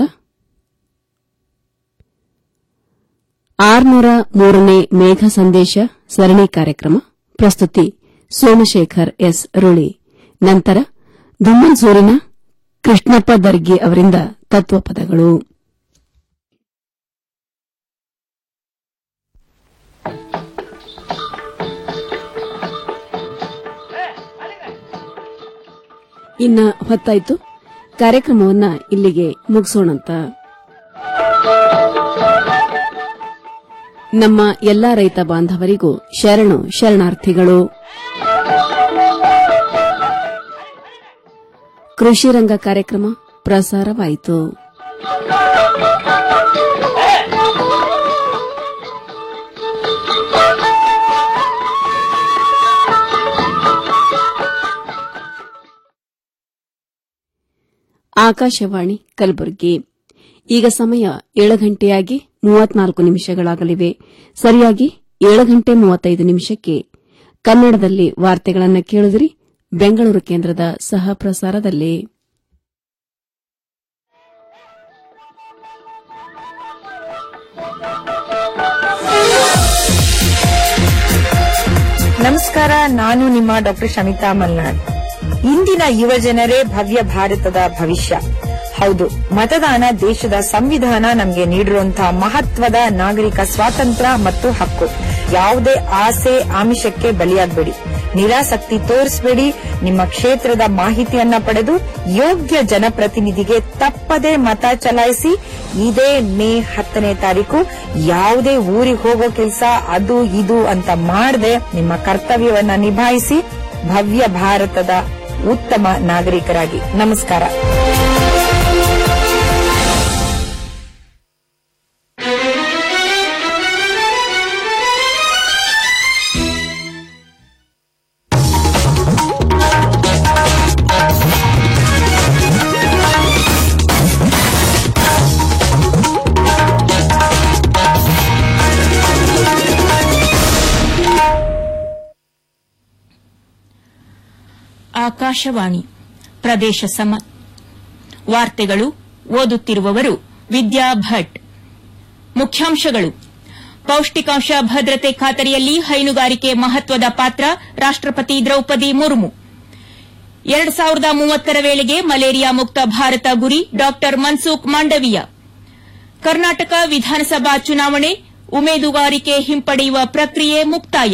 ಆರ್ನೂರ ಮೂರನೇ ಮೇಘ ಸಂದೇಶ ಸರಣಿ ಕಾರ್ಯಕ್ರಮ ಪ್ರಸ್ತುತಿ ಸೋಮಶೇಖರ್ ಎಸ್ ರುಳಿ ನಂತರ ದುಮ್ಮನ್ಸೂರಿನ ಕೃಷ್ಣಪ್ಪ ದರ್ಗಿ ಅವರಿಂದ ತತ್ವಪದಗಳು ಇನ್ನ ಹೊತ್ತಾಯ್ತು ಕಾರ್ಯಕ್ರಮವನ್ನ ಇಲ್ಲಿಗೆ ಮುಗಿಸೋಣಂತ ನಮ್ಮ ಎಲ್ಲಾ ರೈತ ಬಾಂಧವರಿಗೂ ಶರಣು ಶರಣಾರ್ಥಿಗಳು ಕೃಷಿ ರಂಗ ಕಾರ್ಯಕ್ರಮ ಪ್ರಸಾರವಾಯಿತು ಆಕಾಶವಾಣಿ ಕಲಬುರಗಿ ಈಗ ಸಮಯ ಏಳು ಗಂಟೆಯಾಗಿ ಮೂವತ್ನಾಲ್ಕು ನಿಮಿಷಗಳಾಗಲಿವೆ ಸರಿಯಾಗಿ ಏಳು ಗಂಟೆ ಮೂವತ್ತೈದು ನಿಮಿಷಕ್ಕೆ ಕನ್ನಡದಲ್ಲಿ ವಾರ್ತೆಗಳನ್ನು ಕೇಳಿದಿರಿ ಬೆಂಗಳೂರು ಕೇಂದ್ರದ ಸಹ ಪ್ರಸಾರದಲ್ಲಿ ನಮಸ್ಕಾರ ನಾನು ನಿಮ್ಮ ಡಾಕ್ಟರ್ ಶಮಿತಾ ಮಲ್ನಾಡ್ ಇಂದಿನ ಯುವ ಜನರೇ ಭವ್ಯ ಭಾರತದ ಭವಿಷ್ಯ ಹೌದು ಮತದಾನ ದೇಶದ ಸಂವಿಧಾನ ನಮಗೆ ನೀಡಿರುವಂತಹ ಮಹತ್ವದ ನಾಗರಿಕ ಸ್ವಾತಂತ್ರ್ಯ ಮತ್ತು ಹಕ್ಕು ಯಾವುದೇ ಆಸೆ ಆಮಿಷಕ್ಕೆ ಬಲಿಯಾಗಬೇಡಿ ನಿರಾಸಕ್ತಿ ತೋರಿಸಬೇಡಿ ನಿಮ್ಮ ಕ್ಷೇತ್ರದ ಮಾಹಿತಿಯನ್ನ ಪಡೆದು ಯೋಗ್ಯ ಜನಪ್ರತಿನಿಧಿಗೆ ತಪ್ಪದೆ ಮತ ಚಲಾಯಿಸಿ ಇದೇ ಮೇ ಹತ್ತನೇ ತಾರೀಕು ಯಾವುದೇ ಊರಿಗೆ ಹೋಗೋ ಕೆಲಸ ಅದು ಇದು ಅಂತ ಮಾಡದೆ ನಿಮ್ಮ ಕರ್ತವ್ಯವನ್ನ ನಿಭಾಯಿಸಿ ಭವ್ಯ ಭಾರತದ ಉತ್ತಮ ನಾಗರಿಕರಾಗಿ ನಮಸ್ಕಾರ ಆಕಾಶವಾಣಿ ಪ್ರದೇಶ ಸಮ ವಾರ್ತೆಗಳು ಓದುತ್ತಿರುವವರು ವಿದ್ಯಾ ಭಟ್ ಮುಖ್ಯಾಂಶಗಳು ಪೌಷ್ಟಿಕಾಂಶ ಭದ್ರತೆ ಖಾತರಿಯಲ್ಲಿ ಹೈನುಗಾರಿಕೆ ಮಹತ್ವದ ಪಾತ್ರ ರಾಷ್ಟಪತಿ ದ್ರೌಪದಿ ಮುರ್ಮು ಎರಡು ಸಾವಿರದ ಮೂವತ್ತರ ವೇಳೆಗೆ ಮಲೇರಿಯಾ ಮುಕ್ತ ಭಾರತ ಗುರಿ ಡಾ ಮನ್ಸುಖ್ ಮಾಂಡವೀಯ ಕರ್ನಾಟಕ ವಿಧಾನಸಭಾ ಚುನಾವಣೆ ಉಮೇದುವಾರಿಕೆ ಹಿಂಪಡೆಯುವ ಪ್ರಕ್ರಿಯೆ ಮುಕ್ತಾಯ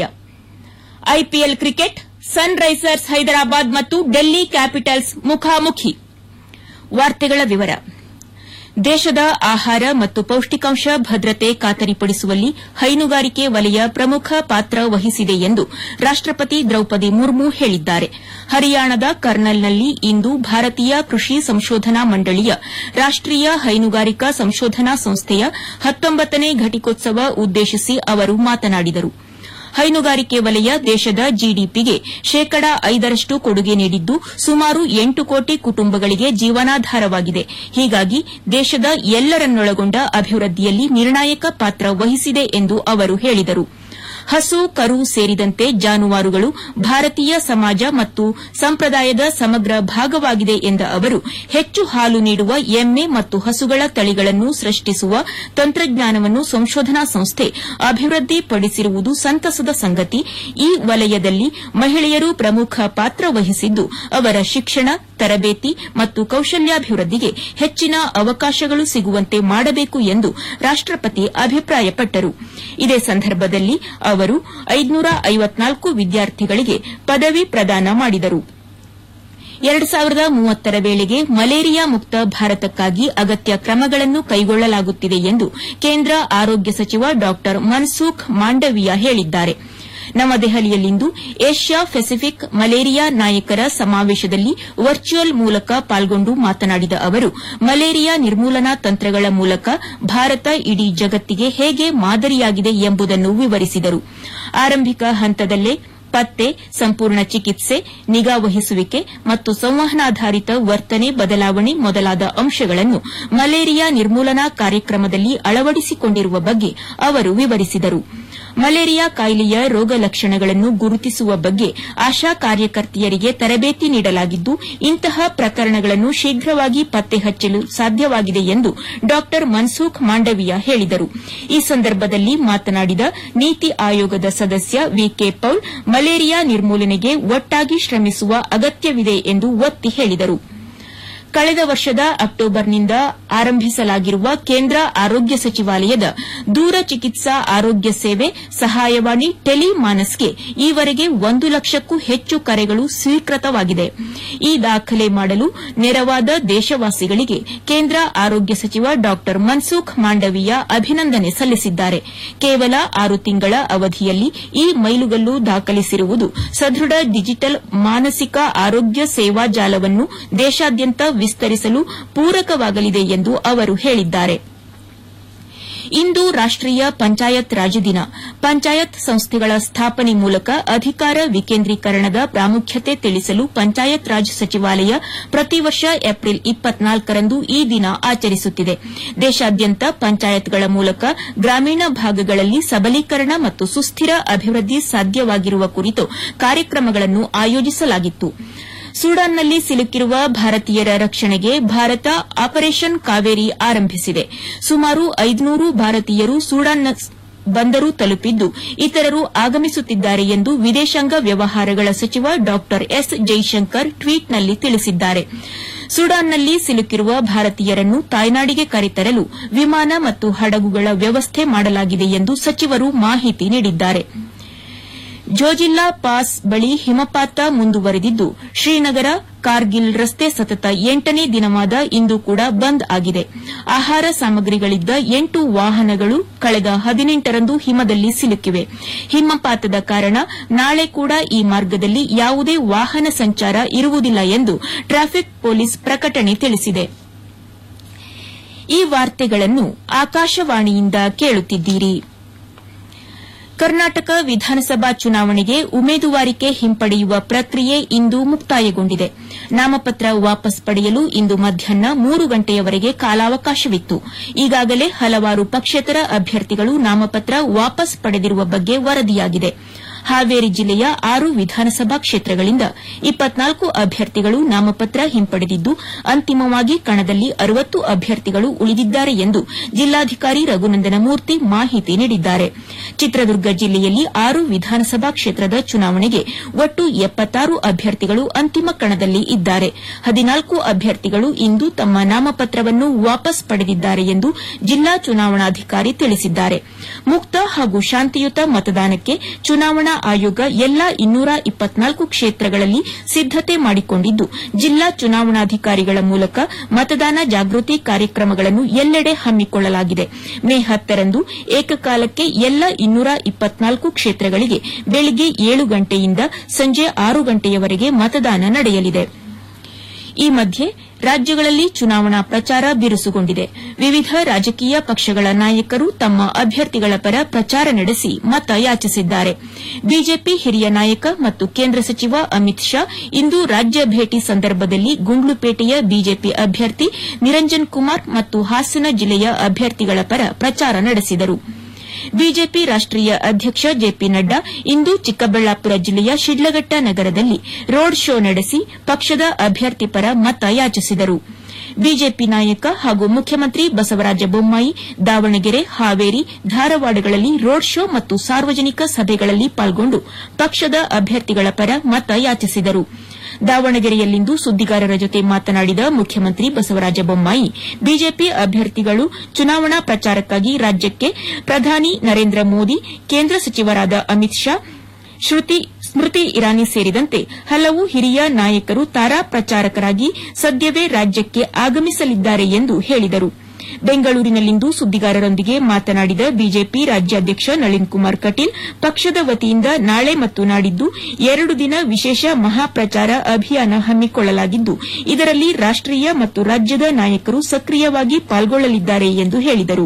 IPL cricket Sunrisers Hyderabad ಮತ್ತು ಡೆಲ್ಲಿ ಕ್ಯಾಪಿಟಲ್ಸ್ ಮುಖಾಮುಖಿ ವಾರ್ತೆಗಳ ವಿವರ ದೇಶದ ಆಹಾರ ಮತ್ತು ಪೌಷ್ಟಿಕಾಂಶ ಭದ್ರತೆ ಖಾತರಿಪಡಿಸುವಲ್ಲಿ ಹೈನುಗಾರಿಕೆ ವಲಯ ಪ್ರಮುಖ ಪಾತ್ರ ವಹಿಸಿದೆ ಎಂದು ರಾಷ್ಟಪತಿ ದ್ರೌಪದಿ ಮುರ್ಮು ಹೇಳಿದ್ದಾರೆ ಹರಿಯಾಣದ ಕರ್ನಲ್ನಲ್ಲಿ ಇಂದು ಭಾರತೀಯ ಕೃಷಿ ಸಂಶೋಧನಾ ಮಂಡಳಿಯ ರಾಷ್ಟೀಯ ಹೈನುಗಾರಿಕಾ ಸಂಶೋಧನಾ ಸಂಸ್ಥೆಯ ಹತ್ತೊಂಬತ್ತನೇ ಘಟಿಕೋತ್ಸವ ಉದ್ದೇಶಿಸಿ ಅವರು ಮಾತನಾಡಿದರು ಹೈನುಗಾರಿಕೆ ವಲಯ ದೇಶದ ಜಿಡಿಪಿಗೆ ಶೇಕಡ ಐದರಷ್ಟು ಕೊಡುಗೆ ನೀಡಿದ್ದು ಸುಮಾರು ಎಂಟು ಕೋಟಿ ಕುಟುಂಬಗಳಿಗೆ ಜೀವನಾಧಾರವಾಗಿದೆ ಹೀಗಾಗಿ ದೇಶದ ಎಲ್ಲರನ್ನೊಳಗೊಂಡ ಅಭಿವೃದ್ಧಿಯಲ್ಲಿ ನಿರ್ಣಾಯಕ ಪಾತ್ರ ವಹಿಸಿದೆ ಎಂದು ಅವರು ಹೇಳಿದರು ಹಸು ಕರು ಸೇರಿದಂತೆ ಜಾನುವಾರುಗಳು ಭಾರತೀಯ ಸಮಾಜ ಮತ್ತು ಸಂಪ್ರದಾಯದ ಸಮಗ್ರ ಭಾಗವಾಗಿದೆ ಎಂದ ಅವರು ಹೆಚ್ಚು ಹಾಲು ನೀಡುವ ಎಮ್ಮೆ ಮತ್ತು ಹಸುಗಳ ತಳಿಗಳನ್ನು ಸೃಷ್ಟಿಸುವ ತಂತ್ರಜ್ಞಾನವನ್ನು ಸಂಶೋಧನಾ ಸಂಸ್ಥೆ ಅಭಿವೃದ್ಧಿಪಡಿಸಿರುವುದು ಸಂತಸದ ಸಂಗತಿ ಈ ವಲಯದಲ್ಲಿ ಮಹಿಳೆಯರು ಪ್ರಮುಖ ಪಾತ್ರ ವಹಿಸಿದ್ದು ಅವರ ಶಿಕ್ಷಣ ತರಬೇತಿ ಮತ್ತು ಕೌಶಲ್ಯಾಭಿವೃದ್ಧಿಗೆ ಹೆಚ್ಚಿನ ಅವಕಾಶಗಳು ಸಿಗುವಂತೆ ಮಾಡಬೇಕು ಎಂದು ರಾಷ್ಟಪತಿ ಅಭಿಪ್ರಾಯಪಟ್ಟರು ಇದೇ ಸಂದರ್ಭದಲ್ಲಿ ಅವರು ಐದುನೂರ ಐವತ್ನಾಲ್ಕು ವಿದ್ಯಾರ್ಥಿಗಳಿಗೆ ಪದವಿ ಪ್ರದಾನ ಮಾಡಿದರು ಎರಡು ಸಾವಿರದ ಮೂವತ್ತರ ವೇಳೆಗೆ ಮಲೇರಿಯಾ ಮುಕ್ತ ಭಾರತಕ್ಕಾಗಿ ಅಗತ್ಯ ಕ್ರಮಗಳನ್ನು ಕೈಗೊಳ್ಳಲಾಗುತ್ತಿದೆ ಎಂದು ಕೇಂದ್ರ ಆರೋಗ್ಯ ಸಚಿವ ಡಾ ಮನ್ಸುಖ್ ಮಾಂಡವೀಯ ಹೇಳಿದ್ದಾರೆ ನವದೆಹಲಿಯಲ್ಲಿಂದು ಏಷ್ಯಾ ಪೆಸಿಫಿಕ್ ಮಲೇರಿಯಾ ನಾಯಕರ ಸಮಾವೇಶದಲ್ಲಿ ವರ್ಚುವಲ್ ಮೂಲಕ ಪಾಲ್ಗೊಂಡು ಮಾತನಾಡಿದ ಅವರು ಮಲೇರಿಯಾ ನಿರ್ಮೂಲನಾ ತಂತ್ರಗಳ ಮೂಲಕ ಭಾರತ ಇಡೀ ಜಗತ್ತಿಗೆ ಹೇಗೆ ಮಾದರಿಯಾಗಿದೆ ಎಂಬುದನ್ನು ವಿವರಿಸಿದರು ಆರಂಭಿಕ ಹಂತದಲ್ಲೇ ಪತ್ತೆ ಸಂಪೂರ್ಣ ಚಿಕಿತ್ಸೆ ನಿಗಾ ವಹಿಸುವಿಕೆ ಮತ್ತು ಸಂವಹನಾಧಾರಿತ ವರ್ತನೆ ಬದಲಾವಣೆ ಮೊದಲಾದ ಅಂಶಗಳನ್ನು ಮಲೇರಿಯಾ ನಿರ್ಮೂಲನಾ ಕಾರ್ಯಕ್ರಮದಲ್ಲಿ ಅಳವಡಿಸಿಕೊಂಡಿರುವ ಬಗ್ಗೆ ಅವರು ವಿವರಿಸಿದರು ಮಲೇರಿಯಾ ಕಾಯಿಲೆಯ ರೋಗ ಲಕ್ಷಣಗಳನ್ನು ಗುರುತಿಸುವ ಬಗ್ಗೆ ಆಶಾ ಕಾರ್ಯಕರ್ತೆಯರಿಗೆ ತರಬೇತಿ ನೀಡಲಾಗಿದ್ದು ಇಂತಹ ಪ್ರಕರಣಗಳನ್ನು ಶೀಘ್ರವಾಗಿ ಪತ್ತೆ ಹಚ್ಚಲು ಸಾಧ್ಯವಾಗಿದೆ ಎಂದು ಡಾ ಮನ್ಸುಖ್ ಮಾಂಡವೀಯ ಹೇಳಿದರು ಈ ಸಂದರ್ಭದಲ್ಲಿ ಮಾತನಾಡಿದ ನೀತಿ ಆಯೋಗದ ಸದಸ್ಯ ವಿಕೆ ಪೌಲ್ ಮಲೇರಿಯಾ ನಿರ್ಮೂಲನೆಗೆ ಒಟ್ಟಾಗಿ ಶ್ರಮಿಸುವ ಅಗತ್ಯವಿದೆ ಎಂದು ಒತ್ತಿ ಹೇಳಿದರು ಕಳೆದ ವರ್ಷದ ಅಕ್ಟೋಬರ್ನಿಂದ ಆರಂಭಿಸಲಾಗಿರುವ ಕೇಂದ್ರ ಆರೋಗ್ಯ ಸಚಿವಾಲಯದ ದೂರ ಚಿಕಿತ್ಸಾ ಆರೋಗ್ಯ ಸೇವೆ ಸಹಾಯವಾಣಿ ಟೆಲಿ ಮಾನಸ್ಗೆ ಈವರೆಗೆ ಒಂದು ಲಕ್ಷಕ್ಕೂ ಹೆಚ್ಚು ಕರೆಗಳು ಸ್ವೀಕೃತವಾಗಿದೆ ಈ ದಾಖಲೆ ಮಾಡಲು ನೆರವಾದ ದೇಶವಾಸಿಗಳಿಗೆ ಕೇಂದ್ರ ಆರೋಗ್ಯ ಸಚಿವ ಡಾ ಮನ್ಸುಖ್ ಮಾಂಡವೀಯ ಅಭಿನಂದನೆ ಸಲ್ಲಿಸಿದ್ದಾರೆ ಕೇವಲ ಆರು ತಿಂಗಳ ಅವಧಿಯಲ್ಲಿ ಈ ಮೈಲುಗಲ್ಲು ದಾಖಲಿಸಿರುವುದು ಸದೃಢ ಡಿಜಿಟಲ್ ಮಾನಸಿಕ ಆರೋಗ್ಯ ಸೇವಾ ಜಾಲವನ್ನು ದೇಶಾದ್ಯಂತ ವಿಸ್ತರಿಸಲು ಪೂರಕವಾಗಲಿದೆ ಎಂದು ಅವರು ಹೇಳಿದ್ದಾರೆ ಇಂದು ರಾಷ್ಟೀಯ ಪಂಚಾಯತ್ ರಾಜ್ ದಿನ ಪಂಚಾಯತ್ ಸಂಸ್ಥೆಗಳ ಸ್ಥಾಪನೆ ಮೂಲಕ ಅಧಿಕಾರ ವಿಕೇಂದ್ರೀಕರಣದ ಪ್ರಾಮುಖ್ಯತೆ ತಿಳಿಸಲು ಪಂಚಾಯತ್ ರಾಜ್ ಸಚಿವಾಲಯ ಪ್ರತಿ ವರ್ಷ ಏಪ್ರಿಲ್ ಇಪ್ಪತ್ನಾಲ್ಕರಂದು ಈ ದಿನ ಆಚರಿಸುತ್ತಿದೆ ದೇಶಾದ್ಯಂತ ಪಂಚಾಯತ್ಗಳ ಮೂಲಕ ಗ್ರಾಮೀಣ ಭಾಗಗಳಲ್ಲಿ ಸಬಲೀಕರಣ ಮತ್ತು ಸುಸ್ಥಿರ ಅಭಿವೃದ್ಧಿ ಸಾಧ್ಯವಾಗಿರುವ ಕುರಿತು ಕಾರ್ಯಕ್ರಮಗಳನ್ನು ಆಯೋಜಿಸಲಾಗಿತ್ತು ಸುಡಾನ್ನಲ್ಲಿ ಸಿಲುಕಿರುವ ಭಾರತೀಯರ ರಕ್ಷಣೆಗೆ ಭಾರತ ಆಪರೇಷನ್ ಕಾವೇರಿ ಆರಂಭಿಸಿದೆ ಸುಮಾರು ಐದುನೂರು ಭಾರತೀಯರು ಸುಡಾನ್ನ ಬಂದರು ತಲುಪಿದ್ದು ಇತರರು ಆಗಮಿಸುತ್ತಿದ್ದಾರೆ ಎಂದು ವಿದೇಶಾಂಗ ವ್ಯವಹಾರಗಳ ಸಚಿವ ಡಾ ಎಸ್ ಜೈಶಂಕರ್ ಟ್ವೀಟ್ನಲ್ಲಿ ತಿಳಿಸಿದ್ದಾರೆ ಸುಡಾನ್ನಲ್ಲಿ ಸಿಲುಕಿರುವ ಭಾರತೀಯರನ್ನು ತಾಯ್ನಾಡಿಗೆ ಕರೆತರಲು ವಿಮಾನ ಮತ್ತು ಹಡಗುಗಳ ವ್ಯವಸ್ಥೆ ಮಾಡಲಾಗಿದೆ ಎಂದು ಸಚಿವರು ಮಾಹಿತಿ ನೀಡಿದ್ದಾರೆ ಜೋಜಿಲ್ಲಾ ಪಾಸ್ ಬಳಿ ಹಿಮಪಾತ ಮುಂದುವರೆದಿದ್ದು ಶ್ರೀನಗರ ಕಾರ್ಗಿಲ್ ರಸ್ತೆ ಸತತ ಎಂಟನೇ ದಿನವಾದ ಇಂದು ಕೂಡ ಬಂದ್ ಆಗಿದೆ ಆಹಾರ ಸಾಮಗ್ರಿಗಳಿದ್ದ ಎಂಟು ವಾಹನಗಳು ಕಳೆದ ಹದಿನೆಂಟರಂದು ಹಿಮದಲ್ಲಿ ಸಿಲುಕಿವೆ ಹಿಮಪಾತದ ಕಾರಣ ನಾಳೆ ಕೂಡ ಈ ಮಾರ್ಗದಲ್ಲಿ ಯಾವುದೇ ವಾಹನ ಸಂಚಾರ ಇರುವುದಿಲ್ಲ ಎಂದು ಟ್ರಾಫಿಕ್ ಪೊಲೀಸ್ ಪ್ರಕಟಣೆ ತಿಳಿಸಿದೆ ಈ ವಾರ್ತೆಗಳನ್ನು ಆಕಾಶವಾಣಿಯಿಂದ ಕೇಳುತ್ತಿದ್ದೀರಿ ಕರ್ನಾಟಕ ವಿಧಾನಸಭಾ ಚುನಾವಣೆಗೆ ಉಮೇದುವಾರಿಕೆ ಹಿಂಪಡೆಯುವ ಪ್ರಕ್ರಿಯೆ ಇಂದು ಮುಕ್ತಾಯಗೊಂಡಿದೆ ನಾಮಪತ್ರ ವಾಪಸ್ ಪಡೆಯಲು ಇಂದು ಮಧ್ಯಾಹ್ನ ಮೂರು ಗಂಟೆಯವರೆಗೆ ಕಾಲಾವಕಾಶವಿತ್ತು ಈಗಾಗಲೇ ಹಲವಾರು ಪಕ್ಷೇತರ ಅಭ್ಯರ್ಥಿಗಳು ನಾಮಪತ್ರ ವಾಪಸ್ ಪಡೆದಿರುವ ಬಗ್ಗೆ ವರದಿಯಾಗಿದೆ ಹಾವೇರಿ ಜಿಲ್ಲೆಯ ಆರು ವಿಧಾನಸಭಾ ಕ್ಷೇತ್ರಗಳಿಂದ ಇಪ್ಪತ್ನಾಲ್ಕು ಅಭ್ಯರ್ಥಿಗಳು ನಾಮಪತ್ರ ಹಿಂಪಡೆದಿದ್ದು ಅಂತಿಮವಾಗಿ ಕಣದಲ್ಲಿ ಅರವತ್ತು ಅಭ್ಯರ್ಥಿಗಳು ಉಳಿದಿದ್ದಾರೆ ಎಂದು ಜಿಲ್ಲಾಧಿಕಾರಿ ರಘುನಂದನ ಮೂರ್ತಿ ಮಾಹಿತಿ ನೀಡಿದ್ದಾರೆ ಚಿತ್ರದುರ್ಗ ಜಿಲ್ಲೆಯಲ್ಲಿ ಆರು ವಿಧಾನಸಭಾ ಕ್ಷೇತ್ರದ ಚುನಾವಣೆಗೆ ಒಟ್ಟು ಎಪ್ಪತ್ತಾರು ಅಭ್ಯರ್ಥಿಗಳು ಅಂತಿಮ ಕಣದಲ್ಲಿ ಇದ್ದಾರೆ ಹದಿನಾಲ್ಕು ಅಭ್ಯರ್ಥಿಗಳು ಇಂದು ತಮ್ಮ ನಾಮಪತ್ರವನ್ನು ವಾಪಸ್ ಪಡೆದಿದ್ದಾರೆ ಎಂದು ಜಿಲ್ಲಾ ಚುನಾವಣಾಧಿಕಾರಿ ತಿಳಿಸಿದ್ದಾರೆ ಮುಕ್ತ ಹಾಗೂ ಶಾಂತಿಯುತ ಮತದಾನಕ್ಕೆ ಚುನಾವಣಾ ಆಯೋಗ ಎಲ್ಲಾ ಇನ್ನೂರ ಇಪ್ಪತ್ನಾಲ್ಕು ಕ್ಷೇತ್ರಗಳಲ್ಲಿ ಸಿದ್ದತೆ ಮಾಡಿಕೊಂಡಿದ್ದು ಜಿಲ್ಲಾ ಚುನಾವಣಾಧಿಕಾರಿಗಳ ಮೂಲಕ ಮತದಾನ ಜಾಗೃತಿ ಕಾರ್ಯಕ್ರಮಗಳನ್ನು ಎಲ್ಲೆಡೆ ಹಮ್ಮಿಕೊಳ್ಳಲಾಗಿದೆ ಮೇ ಹತ್ತರಂದು ಏಕಕಾಲಕ್ಕೆ ಎಲ್ಲ ಇನ್ನೂರ ಇಪ್ಪತ್ನಾಲ್ಕು ಕ್ಷೇತ್ರಗಳಿಗೆ ಬೆಳಗ್ಗೆ ಏಳು ಗಂಟೆಯಿಂದ ಸಂಜೆ ಆರು ಗಂಟೆಯವರೆಗೆ ಮತದಾನ ನಡೆಯಲಿದೆ ಈ ಮಧ್ಯೆ ರಾಜ್ಯಗಳಲ್ಲಿ ಚುನಾವಣಾ ಪ್ರಚಾರ ಬಿರುಸುಗೊಂಡಿದೆ ವಿವಿಧ ರಾಜಕೀಯ ಪಕ್ಷಗಳ ನಾಯಕರು ತಮ್ಮ ಅಭ್ಯರ್ಥಿಗಳ ಪರ ಪ್ರಚಾರ ನಡೆಸಿ ಮತ ಯಾಚಿಸಿದ್ದಾರೆ ಬಿಜೆಪಿ ಹಿರಿಯ ನಾಯಕ ಮತ್ತು ಕೇಂದ್ರ ಸಚಿವ ಅಮಿತ್ ಶಾ ಇಂದು ರಾಜ್ಯ ಭೇಟಿ ಸಂದರ್ಭದಲ್ಲಿ ಗುಂಡ್ಲುಪೇಟೆಯ ಬಿಜೆಪಿ ಅಭ್ಯರ್ಥಿ ನಿರಂಜನ್ ಕುಮಾರ್ ಮತ್ತು ಹಾಸನ ಜಿಲ್ಲೆಯ ಅಭ್ಯರ್ಥಿಗಳ ಪರ ಪ್ರಚಾರ ನಡೆಸಿದರು ಬಿಜೆಪಿ ರಾಷ್ಟೀಯ ಅಧ್ಯಕ್ಷ ಜೆಪಿ ನಡ್ಡಾ ಇಂದು ಚಿಕ್ಕಬಳ್ಳಾಪುರ ಜಿಲ್ಲೆಯ ಶಿಡ್ಲಘಟ್ಟ ನಗರದಲ್ಲಿ ರೋಡ್ ಶೋ ನಡೆಸಿ ಪಕ್ಷದ ಅಭ್ಯರ್ಥಿ ಪರ ಮತ ಯಾಚಿಸಿದರು ಬಿಜೆಪಿ ನಾಯಕ ಹಾಗೂ ಮುಖ್ಯಮಂತ್ರಿ ಬಸವರಾಜ ಬೊಮ್ಮಾಯಿ ದಾವಣಗೆರೆ ಹಾವೇರಿ ಧಾರವಾಡಗಳಲ್ಲಿ ರೋಡ್ ಶೋ ಮತ್ತು ಸಾರ್ವಜನಿಕ ಸಭೆಗಳಲ್ಲಿ ಪಾಲ್ಗೊಂಡು ಪಕ್ಷದ ಅಭ್ಯರ್ಥಿಗಳ ಪರ ಮತ ಯಾಚಿಸಿದರು ದಾವಣಗೆರೆಯಲ್ಲಿಂದು ಸುದ್ದಿಗಾರರ ಜೊತೆ ಮಾತನಾಡಿದ ಮುಖ್ಯಮಂತ್ರಿ ಬಸವರಾಜ ಬೊಮ್ಮಾಯಿ ಬಿಜೆಪಿ ಅಭ್ಯರ್ಥಿಗಳು ಚುನಾವಣಾ ಪ್ರಚಾರಕ್ಕಾಗಿ ರಾಜ್ಯಕ್ಕೆ ಪ್ರಧಾನಿ ನರೇಂದ್ರ ಮೋದಿ ಕೇಂದ್ರ ಸಚಿವರಾದ ಅಮಿತ್ ಶಾ ಸ್ಮೃತಿ ಇರಾನಿ ಸೇರಿದಂತೆ ಹಲವು ಹಿರಿಯ ನಾಯಕರು ತಾರಾ ಪ್ರಚಾರಕರಾಗಿ ಸದ್ಯವೇ ರಾಜ್ಯಕ್ಕೆ ಆಗಮಿಸಲಿದ್ದಾರೆ ಎಂದು ಹೇಳಿದರು ಬೆಂಗಳೂರಿನಲ್ಲಿಂದು ಸುದ್ದಿಗಾರರೊಂದಿಗೆ ಮಾತನಾಡಿದ ಬಿಜೆಪಿ ರಾಜ್ಯಾಧ್ಯಕ್ಷ ನಳಿನ್ ಕುಮಾರ್ ಕಟೀಲ್ ಪಕ್ಷದ ವತಿಯಿಂದ ನಾಳೆ ಮತ್ತು ನಾಡಿದ್ದು ಎರಡು ದಿನ ವಿಶೇಷ ಮಹಾಪ್ರಚಾರ ಅಭಿಯಾನ ಹಮ್ಮಿಕೊಳ್ಳಲಾಗಿದ್ದು ಇದರಲ್ಲಿ ರಾಷ್ಟೀಯ ಮತ್ತು ರಾಜ್ಯದ ನಾಯಕರು ಸಕ್ರಿಯವಾಗಿ ಪಾಲ್ಗೊಳ್ಳಲಿದ್ದಾರೆ ಎಂದು ಹೇಳಿದರು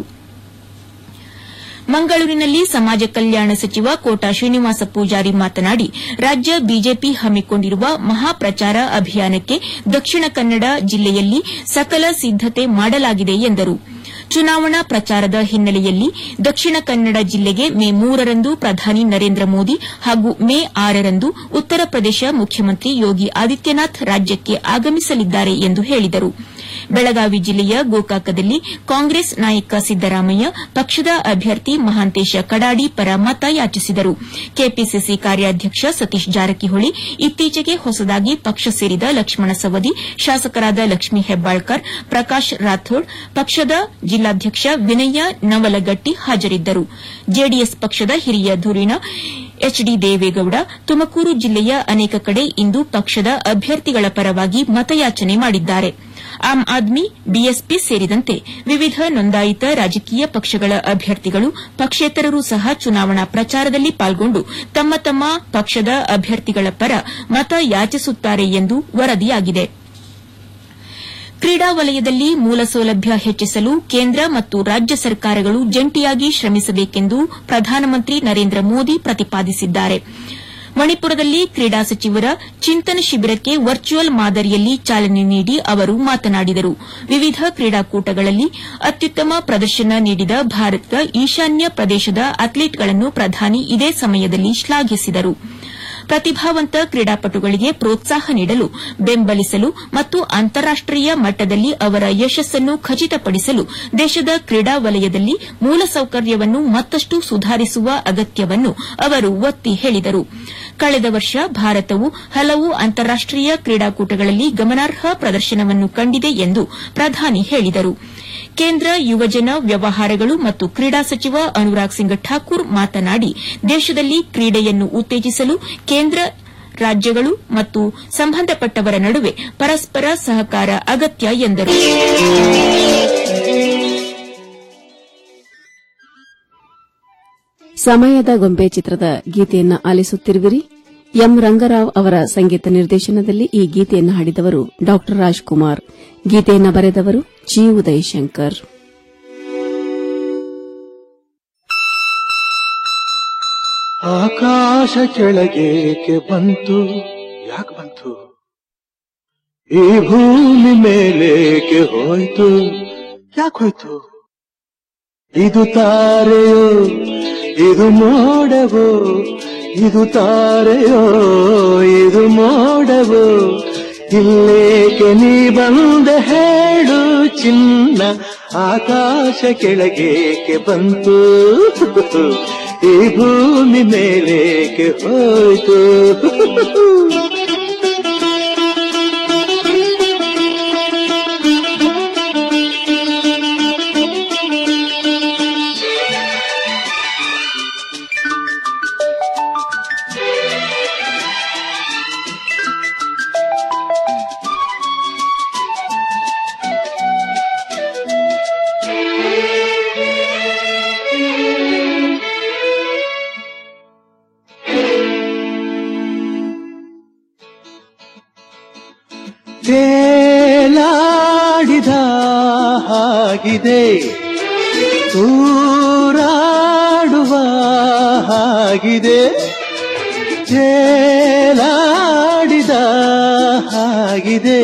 ಮಂಗಳೂರಿನಲ್ಲಿ ಸಮಾಜ ಕಲ್ಯಾಣ ಸಚಿವ ಕೋಟಾ ಶ್ರೀನಿವಾಸ ಪೂಜಾರಿ ಮಾತನಾಡಿ ರಾಜ್ಯ ಬಿಜೆಪಿ ಹಮ್ಮಿಕೊಂಡಿರುವ ಮಹಾಪ್ರಚಾರ ಅಭಿಯಾನಕ್ಕೆ ದಕ್ಷಿಣ ಕನ್ನಡ ಜಿಲ್ಲೆಯಲ್ಲಿ ಸಕಲ ಸಿದ್ದತೆ ಮಾಡಲಾಗಿದೆ ಎಂದರು ಚುನಾವಣಾ ಪ್ರಚಾರದ ಹಿನ್ನೆಲೆಯಲ್ಲಿ ದಕ್ಷಿಣ ಕನ್ನಡ ಜಿಲ್ಲೆಗೆ ಮೇ ಮೂರರಂದು ಪ್ರಧಾನಿ ನರೇಂದ್ರ ಮೋದಿ ಹಾಗೂ ಮೇ ಆರರಂದು ಉತ್ತರ ಪ್ರದೇಶ ಮುಖ್ಯಮಂತ್ರಿ ಯೋಗಿ ಆದಿತ್ಯನಾಥ್ ರಾಜ್ಯಕ್ಕೆ ಆಗಮಿಸಲಿದ್ದಾರೆ ಎಂದು ಹೇಳಿದರು ಬೆಳಗಾವಿ ಜಿಲ್ಲೆಯ ಗೋಕಾಕದಲ್ಲಿ ಕಾಂಗ್ರೆಸ್ ನಾಯಕ ಸಿದ್ದರಾಮಯ್ಯ ಪಕ್ಷದ ಅಭ್ಯರ್ಥಿ ಮಹಾಂತೇಶ ಕಡಾಡಿ ಪರ ಮತ ಯಾಚಿಸಿದರು ಕೆಪಿಸಿಸಿ ಕಾರ್ಯಾಧ್ಯಕ್ಷ ಸತೀಶ್ ಜಾರಕಿಹೊಳಿ ಇತ್ತೀಚೆಗೆ ಹೊಸದಾಗಿ ಪಕ್ಷ ಸೇರಿದ ಲಕ್ಷ್ಮಣ ಸವದಿ ಶಾಸಕರಾದ ಲಕ್ಷ್ಮೀ ಹೆಬ್ಬಾಳ್ಕರ್ ಪ್ರಕಾಶ್ ರಾಥೋಡ್ ಪಕ್ಷದ ಜಿಲ್ಲಾಧ್ಯಕ್ಷ ವಿನಯ್ಯ ನವಲಗಟ್ಟಿ ಹಾಜರಿದ್ದರು ಜೆಡಿಎಸ್ ಪಕ್ಷದ ಹಿರಿಯ ಧುರೀಣ ಎಚ್ಡಿ ದೇವೇಗೌಡ ತುಮಕೂರು ಜಿಲ್ಲೆಯ ಅನೇಕ ಕಡೆ ಇಂದು ಪಕ್ಷದ ಅಭ್ಯರ್ಥಿಗಳ ಪರವಾಗಿ ಮತಯಾಚನೆ ಮಾಡಿದ್ದಾರೆ ಆಮ್ ಆದ್ಮಿ ಬಿಎಸ್ಪಿ ಸೇರಿದಂತೆ ವಿವಿಧ ನೋಂದಾಯಿತ ರಾಜಕೀಯ ಪಕ್ಷಗಳ ಅಭ್ಯರ್ಥಿಗಳು ಪಕ್ಷೇತರರು ಸಹ ಚುನಾವಣಾ ಪ್ರಚಾರದಲ್ಲಿ ಪಾಲ್ಗೊಂಡು ತಮ್ಮ ತಮ್ಮ ಪಕ್ಷದ ಅಭ್ಯರ್ಥಿಗಳ ಪರ ಮತ ಯಾಚಿಸುತ್ತಾರೆ ಎಂದು ವರದಿಯಾಗಿದೆ ಕ್ರೀಡಾ ವಲಯದಲ್ಲಿ ಮೂಲ ಸೌಲಭ್ಯ ಹೆಚ್ಚಿಸಲು ಕೇಂದ್ರ ಮತ್ತು ರಾಜ್ಯ ಸರ್ಕಾರಗಳು ಜಂಟಿಯಾಗಿ ಶ್ರಮಿಸಬೇಕೆಂದು ಪ್ರಧಾನಮಂತ್ರಿ ನರೇಂದ್ರ ಮೋದಿ ಪ್ರತಿಪಾದಿಸಿದ್ದಾರೆ ಮಣಿಪುರದಲ್ಲಿ ಕ್ರೀಡಾ ಸಚಿವರ ಚಿಂತನ ಶಿಬಿರಕ್ಕೆ ವರ್ಚುವಲ್ ಮಾದರಿಯಲ್ಲಿ ಚಾಲನೆ ನೀಡಿ ಅವರು ಮಾತನಾಡಿದರು ವಿವಿಧ ಕ್ರೀಡಾಕೂಟಗಳಲ್ಲಿ ಅತ್ಯುತ್ತಮ ಪ್ರದರ್ಶನ ನೀಡಿದ ಭಾರತದ ಈಶಾನ್ಯ ಪ್ರದೇಶದ ಅಥ್ಲೀಟ್ಗಳನ್ನು ಪ್ರಧಾನಿ ಇದೇ ಸಮಯದಲ್ಲಿ ಶ್ಲಾಘಿಸಿದರು ಪ್ರತಿಭಾವಂತ ಕ್ರೀಡಾಪಟುಗಳಿಗೆ ಪ್ರೋತ್ಸಾಹ ನೀಡಲು ಬೆಂಬಲಿಸಲು ಮತ್ತು ಅಂತಾರಾಷ್ಟೀಯ ಮಟ್ಟದಲ್ಲಿ ಅವರ ಯಶಸ್ಸನ್ನು ಖಚಿತಪಡಿಸಲು ದೇಶದ ಕ್ರೀಡಾ ವಲಯದಲ್ಲಿ ಮೂಲಸೌಕರ್ಯವನ್ನು ಮತ್ತಷ್ಟು ಸುಧಾರಿಸುವ ಅಗತ್ಯವನ್ನು ಅವರು ಒತ್ತಿ ಹೇಳಿದರು ಕಳೆದ ವರ್ಷ ಭಾರತವು ಹಲವು ಅಂತಾರಾಷ್ಟೀಯ ಕ್ರೀಡಾಕೂಟಗಳಲ್ಲಿ ಗಮನಾರ್ಹ ಪ್ರದರ್ಶನವನ್ನು ಕಂಡಿದೆ ಎಂದು ಪ್ರಧಾನಿ ಹೇಳಿದರು ಕೇಂದ್ರ ಯುವಜನ ವ್ಯವಹಾರಗಳು ಮತ್ತು ಕ್ರೀಡಾ ಸಚಿವ ಅನುರಾಗ್ ಸಿಂಗ್ ಠಾಕೂರ್ ಮಾತನಾಡಿ ದೇಶದಲ್ಲಿ ಕ್ರೀಡೆಯನ್ನು ಉತ್ತೇಜಿಸಲು ಕೇಂದ್ರ ರಾಜ್ಯಗಳು ಮತ್ತು ಸಂಬಂಧಪಟ್ಟವರ ನಡುವೆ ಪರಸ್ಪರ ಸಹಕಾರ ಅಗತ್ಯ ಎಂದರು ಸಮಯದ ಗೊಂಬೆ ಚಿತ್ರದ ಗೀತೆಯನ್ನ ಆಲಿಸುತ್ತಿರುವಿರಿ ಎಂ ರಂಗರಾವ್ ಅವರ ಸಂಗೀತ ನಿರ್ದೇಶನದಲ್ಲಿ ಈ ಗೀತೆಯನ್ನು ಹಾಡಿದವರು ಡಾ ರಾಜ್ಕುಮಾರ್ ಗೀತೆಯನ್ನು ಬರೆದವರು ಜಿ ಉದಯಶಂಕರ್ ಆಕಾಶ ಕೆಳಗೇಕೆ ಬಂತು ಯಾಕೆ ಬಂತು ಈ ಭೂಮಿ ಮೇಲೇಕೆ ಹೋಯ್ತು ಯಾಕೆ ಹೋಯ್ತು ಇದು ತಾರೆಯೋ ಇದು ಮೋಡವೋ ಇದು ತಾರೆಯೋ ಇದು ಮೋಡವೋ ಇಲ್ಲೇಕೆ ನೀ ಬಂದ ಹೇಳು ಚಿನ್ನ ಆಕಾಶ ಕೆಳಗೇಕೆ ಬಂತು ಈ ಭೂಮಿ ಮೇಲೇಕೆ ಹೋಯ್ತು ತೇಲಾಡಿದ ಹಾಗಿದೆ ತೂರಾಡುವ ಹಾಗಿದೆ ತೇಲಾಡಿದ ಹಾಗಿದೆ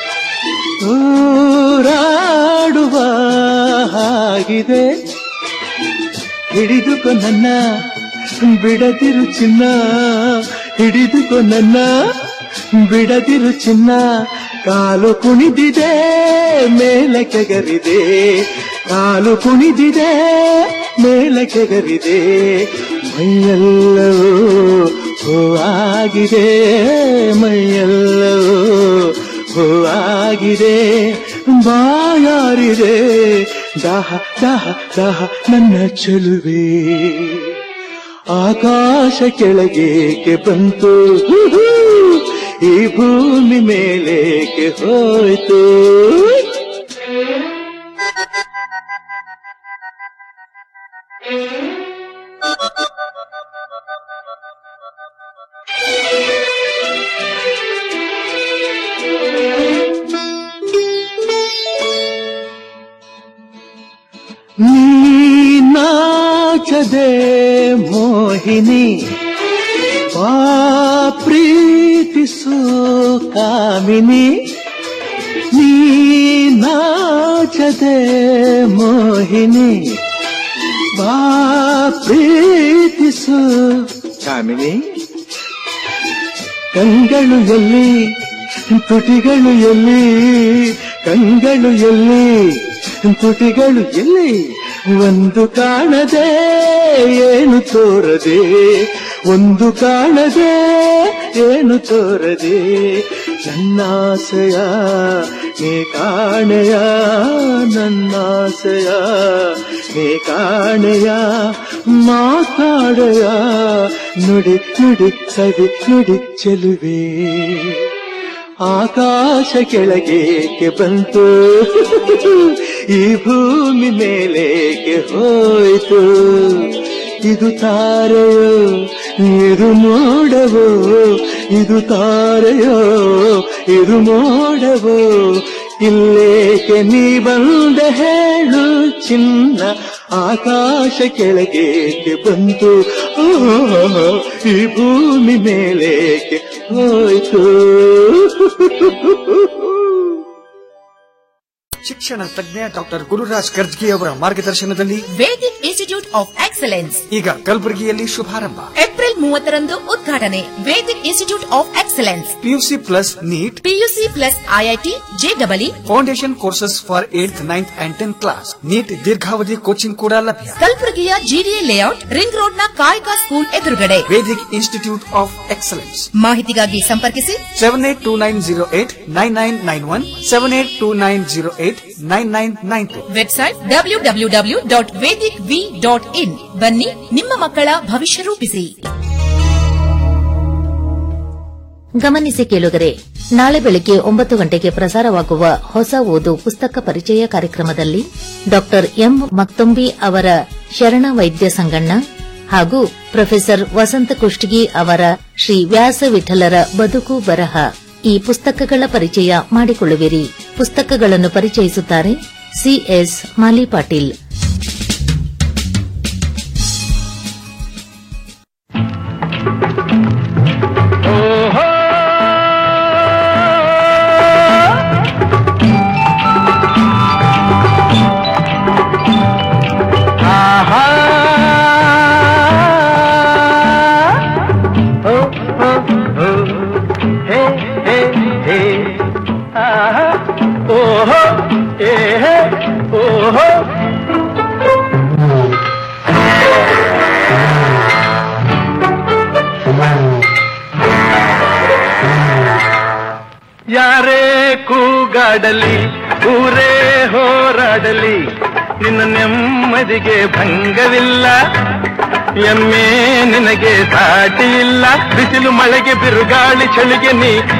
ತೂರಾಡುವ ಹಾಗಿದೆ ಹಿಡಿದುಕೊ ನನ್ನ ಬಿಡದಿರು ಚಿನ್ನ ಹಿಡಿದುಕೊ ನನ್ನ ಬಿಡದಿರು ಚಿನ್ನ ಕಾಲು ಕುಣಿದಿದೆ ಮೇಲೆ ಕೆಗರಿದೆ ಕಾಲು ಕುಣಿದಿದೆ ಮೇಲೆ ಕೆಗರಿದೆ ಮೈಯೆಲ್ಲವೂ ಹೂವಾಗಿದೆ ಮೈಯೆಲ್ಲವೂ ಹೂವಾಗಿದೆ ಬಾಯಾರಿದೆ ದಾಹ ದಾಹ ದಾಹ ನನ್ನ ಚೆಲುವೆ ಆಕಾಶ ಕೆಳಗೇಕೆ ಬಂತು ಹುಹು, ಈ ಭೂಮಿ ಮೇಲೇಕೆ ಹೋಯ್ತು ನೀನಾಚದೆ ಮೋಹಿನಿ ಬಾ ಪ್ರೀತಿಸು ಕಾಮಿನಿ ನೀನಾಚದೆ ಮೋಹಿನಿ ಬಾ ಪ್ರೀತಿಸು ಕಾಮಿನಿ ಕಂಗಳು ಎಲ್ಲಿ ತುಟಿಗಳು ಎಲ್ಲಿ ಕಂಗಳು ಎಲ್ಲಿ ತುಟಿಗಳು ಎಲ್ಲಿ ಒಂದು ಕಾಣದೆ ಏನು ತೋರದೆ ಒಂದು ಕಾಣದೆ ಏನು ತೋರದೆ ನನ್ನಾಸೆಯ ನೀ ಕಾಣೆಯ ನನ್ನಾಸೆಯ ನೀ ಕಾಣೆಯ ಮಾತಾಡೆಯ ನುಡಿ ನುಡಿ ಸವಿ ನುಡಿ ಚೆಲುವೆ ಆಕಾಶ ಕೆಳಗೇಕೆ ಬಂತು ಈ ಭೂಮಿ ಮೇಲೇಕೆ ಹೋಯ್ತು ಇದು ತಾರೆಯೋ ಇದು ಮೋಡವೋ ಇದು ತಾರೆಯೋ ಇದು ಮೋಡವೋ ಇಲ್ಲೇಕೆ ನೀ ಬಂದ ಹೇಳು ಚಿನ್ನ ಆಕಾಶ ಕೆಳಗೇಕೆ ಬಂತು ಓ, ಈ ಭೂಮಿ ಮೇಲೇಕೆ ಹೋಯ್ತು ಶಿಕ್ಷಣ ತಜ್ಞ ಡಾಕ್ಟರ್ ಗುರುರಾಜ್ ಕರ್ಜ್ಗಿ ಅವರ ಮಾರ್ಗದರ್ಶನದಲ್ಲಿ ವೇದಿಕ್ ಇನ್ಸ್ಟಿಟ್ಯೂಟ್ ಆಫ್ ಎಕ್ಸಲೆನ್ಸ್ ಈಗ ಕಲಬುರಗಿಯಲ್ಲಿ ಶುಭಾರಂಭ ಏಪ್ರಿಲ್ ಮೂವತ್ತರಂದು ಉದ್ಘಾಟನೆ Vedic institute of excellence PUC plus NEET PUC plus IIT ಜೆಡಬ್ಲ್ಇ foundation courses for eight ninth and tenth class NEET ದೀರ್ಘಾವಧಿ ಕೋಚಿಂಗ್ ಕೂಡ ಲಭ್ಯ ಕಲಬುರಗಿಯ ಜಿಡಿಎ ಲೇಔಟ್ ರಿಂಗ್ ರೋಡ್ ನ ಕಾಯಕ ಸ್ಕೂಲ್ ಎದುರುಗಡೆ ವೇದಿಕ್ ಇನ್ಸ್ಟಿಟ್ಯೂಟ್ ಆಫ್ ಎಕ್ಸಲೆನ್ಸ್ ಮಾಹಿತಿಗಾಗಿ ಸಂಪರ್ಕಿಸಿ seven eight two nine zero eight nine nine nine one seven eight two nine zero eight nine nine nine two website W W W dot Vedic V dot in ಬನ್ನಿ ನಿಮ್ಮ ಮಕ್ಕಳ ಭವಿಷ್ಯ ರೂಪಿಸಿ ಗಮನಿಸಿ ಕೇಳುಗರೆ ನಾಳೆ ಬೆಳಗ್ಗೆ ಒಂಬತ್ತು ಗಂಟೆಗೆ ಪ್ರಸಾರವಾಗುವ ಹೊಸ ಓದು ಪುಸ್ತಕ ಪರಿಚಯ ಕಾರ್ಯಕ್ರಮದಲ್ಲಿ ಡಾಕ್ಟರ್ ಎಂ ಮಕ್ತುಂಬಿ ಅವರ ಶರಣ ವೈದ್ಯ ಸಂಗಣ್ಣ ಹಾಗೂ ಪ್ರೊಫೆಸರ್ ವಸಂತ ಕುಷ್ಟಗಿ ಅವರ ಶ್ರೀ ವ್ಯಾಸ ವಿಠಲರ ಬದುಕು ಬರಹ ಈ ಪುಸ್ತಕಗಳ ಪರಿಚಯ ಮಾಡಿಕೊಳ್ಳುವಿರಿ ಪುಸ್ತಕಗಳನ್ನು ಪರಿಚಯಿಸುತ್ತಾರೆ ಸಿಎಸ್ ಮಾಲಿ ಪಾಟೀಲ್ ಆಹಾ, ಓಹೋ ಏಹೇ ಓಹೋ ಯಾರೇ ಕೂಗಾಡಲಿ ಊರೇ ಹೋರಾಡಲಿ ನಿನ್ನ ನೆಮ್ಮದಿಗೆ ಭಂಗವಿಲ್ಲ ಎಮ್ಮೆ ನಿನಗೆ ಸಾಟಿ ಇಲ್ಲ ಬಿಸಿಲು ಮಳೆಗೆ ಬಿರುಗಾಳಿ ಚಳಿಗೆ ನೀ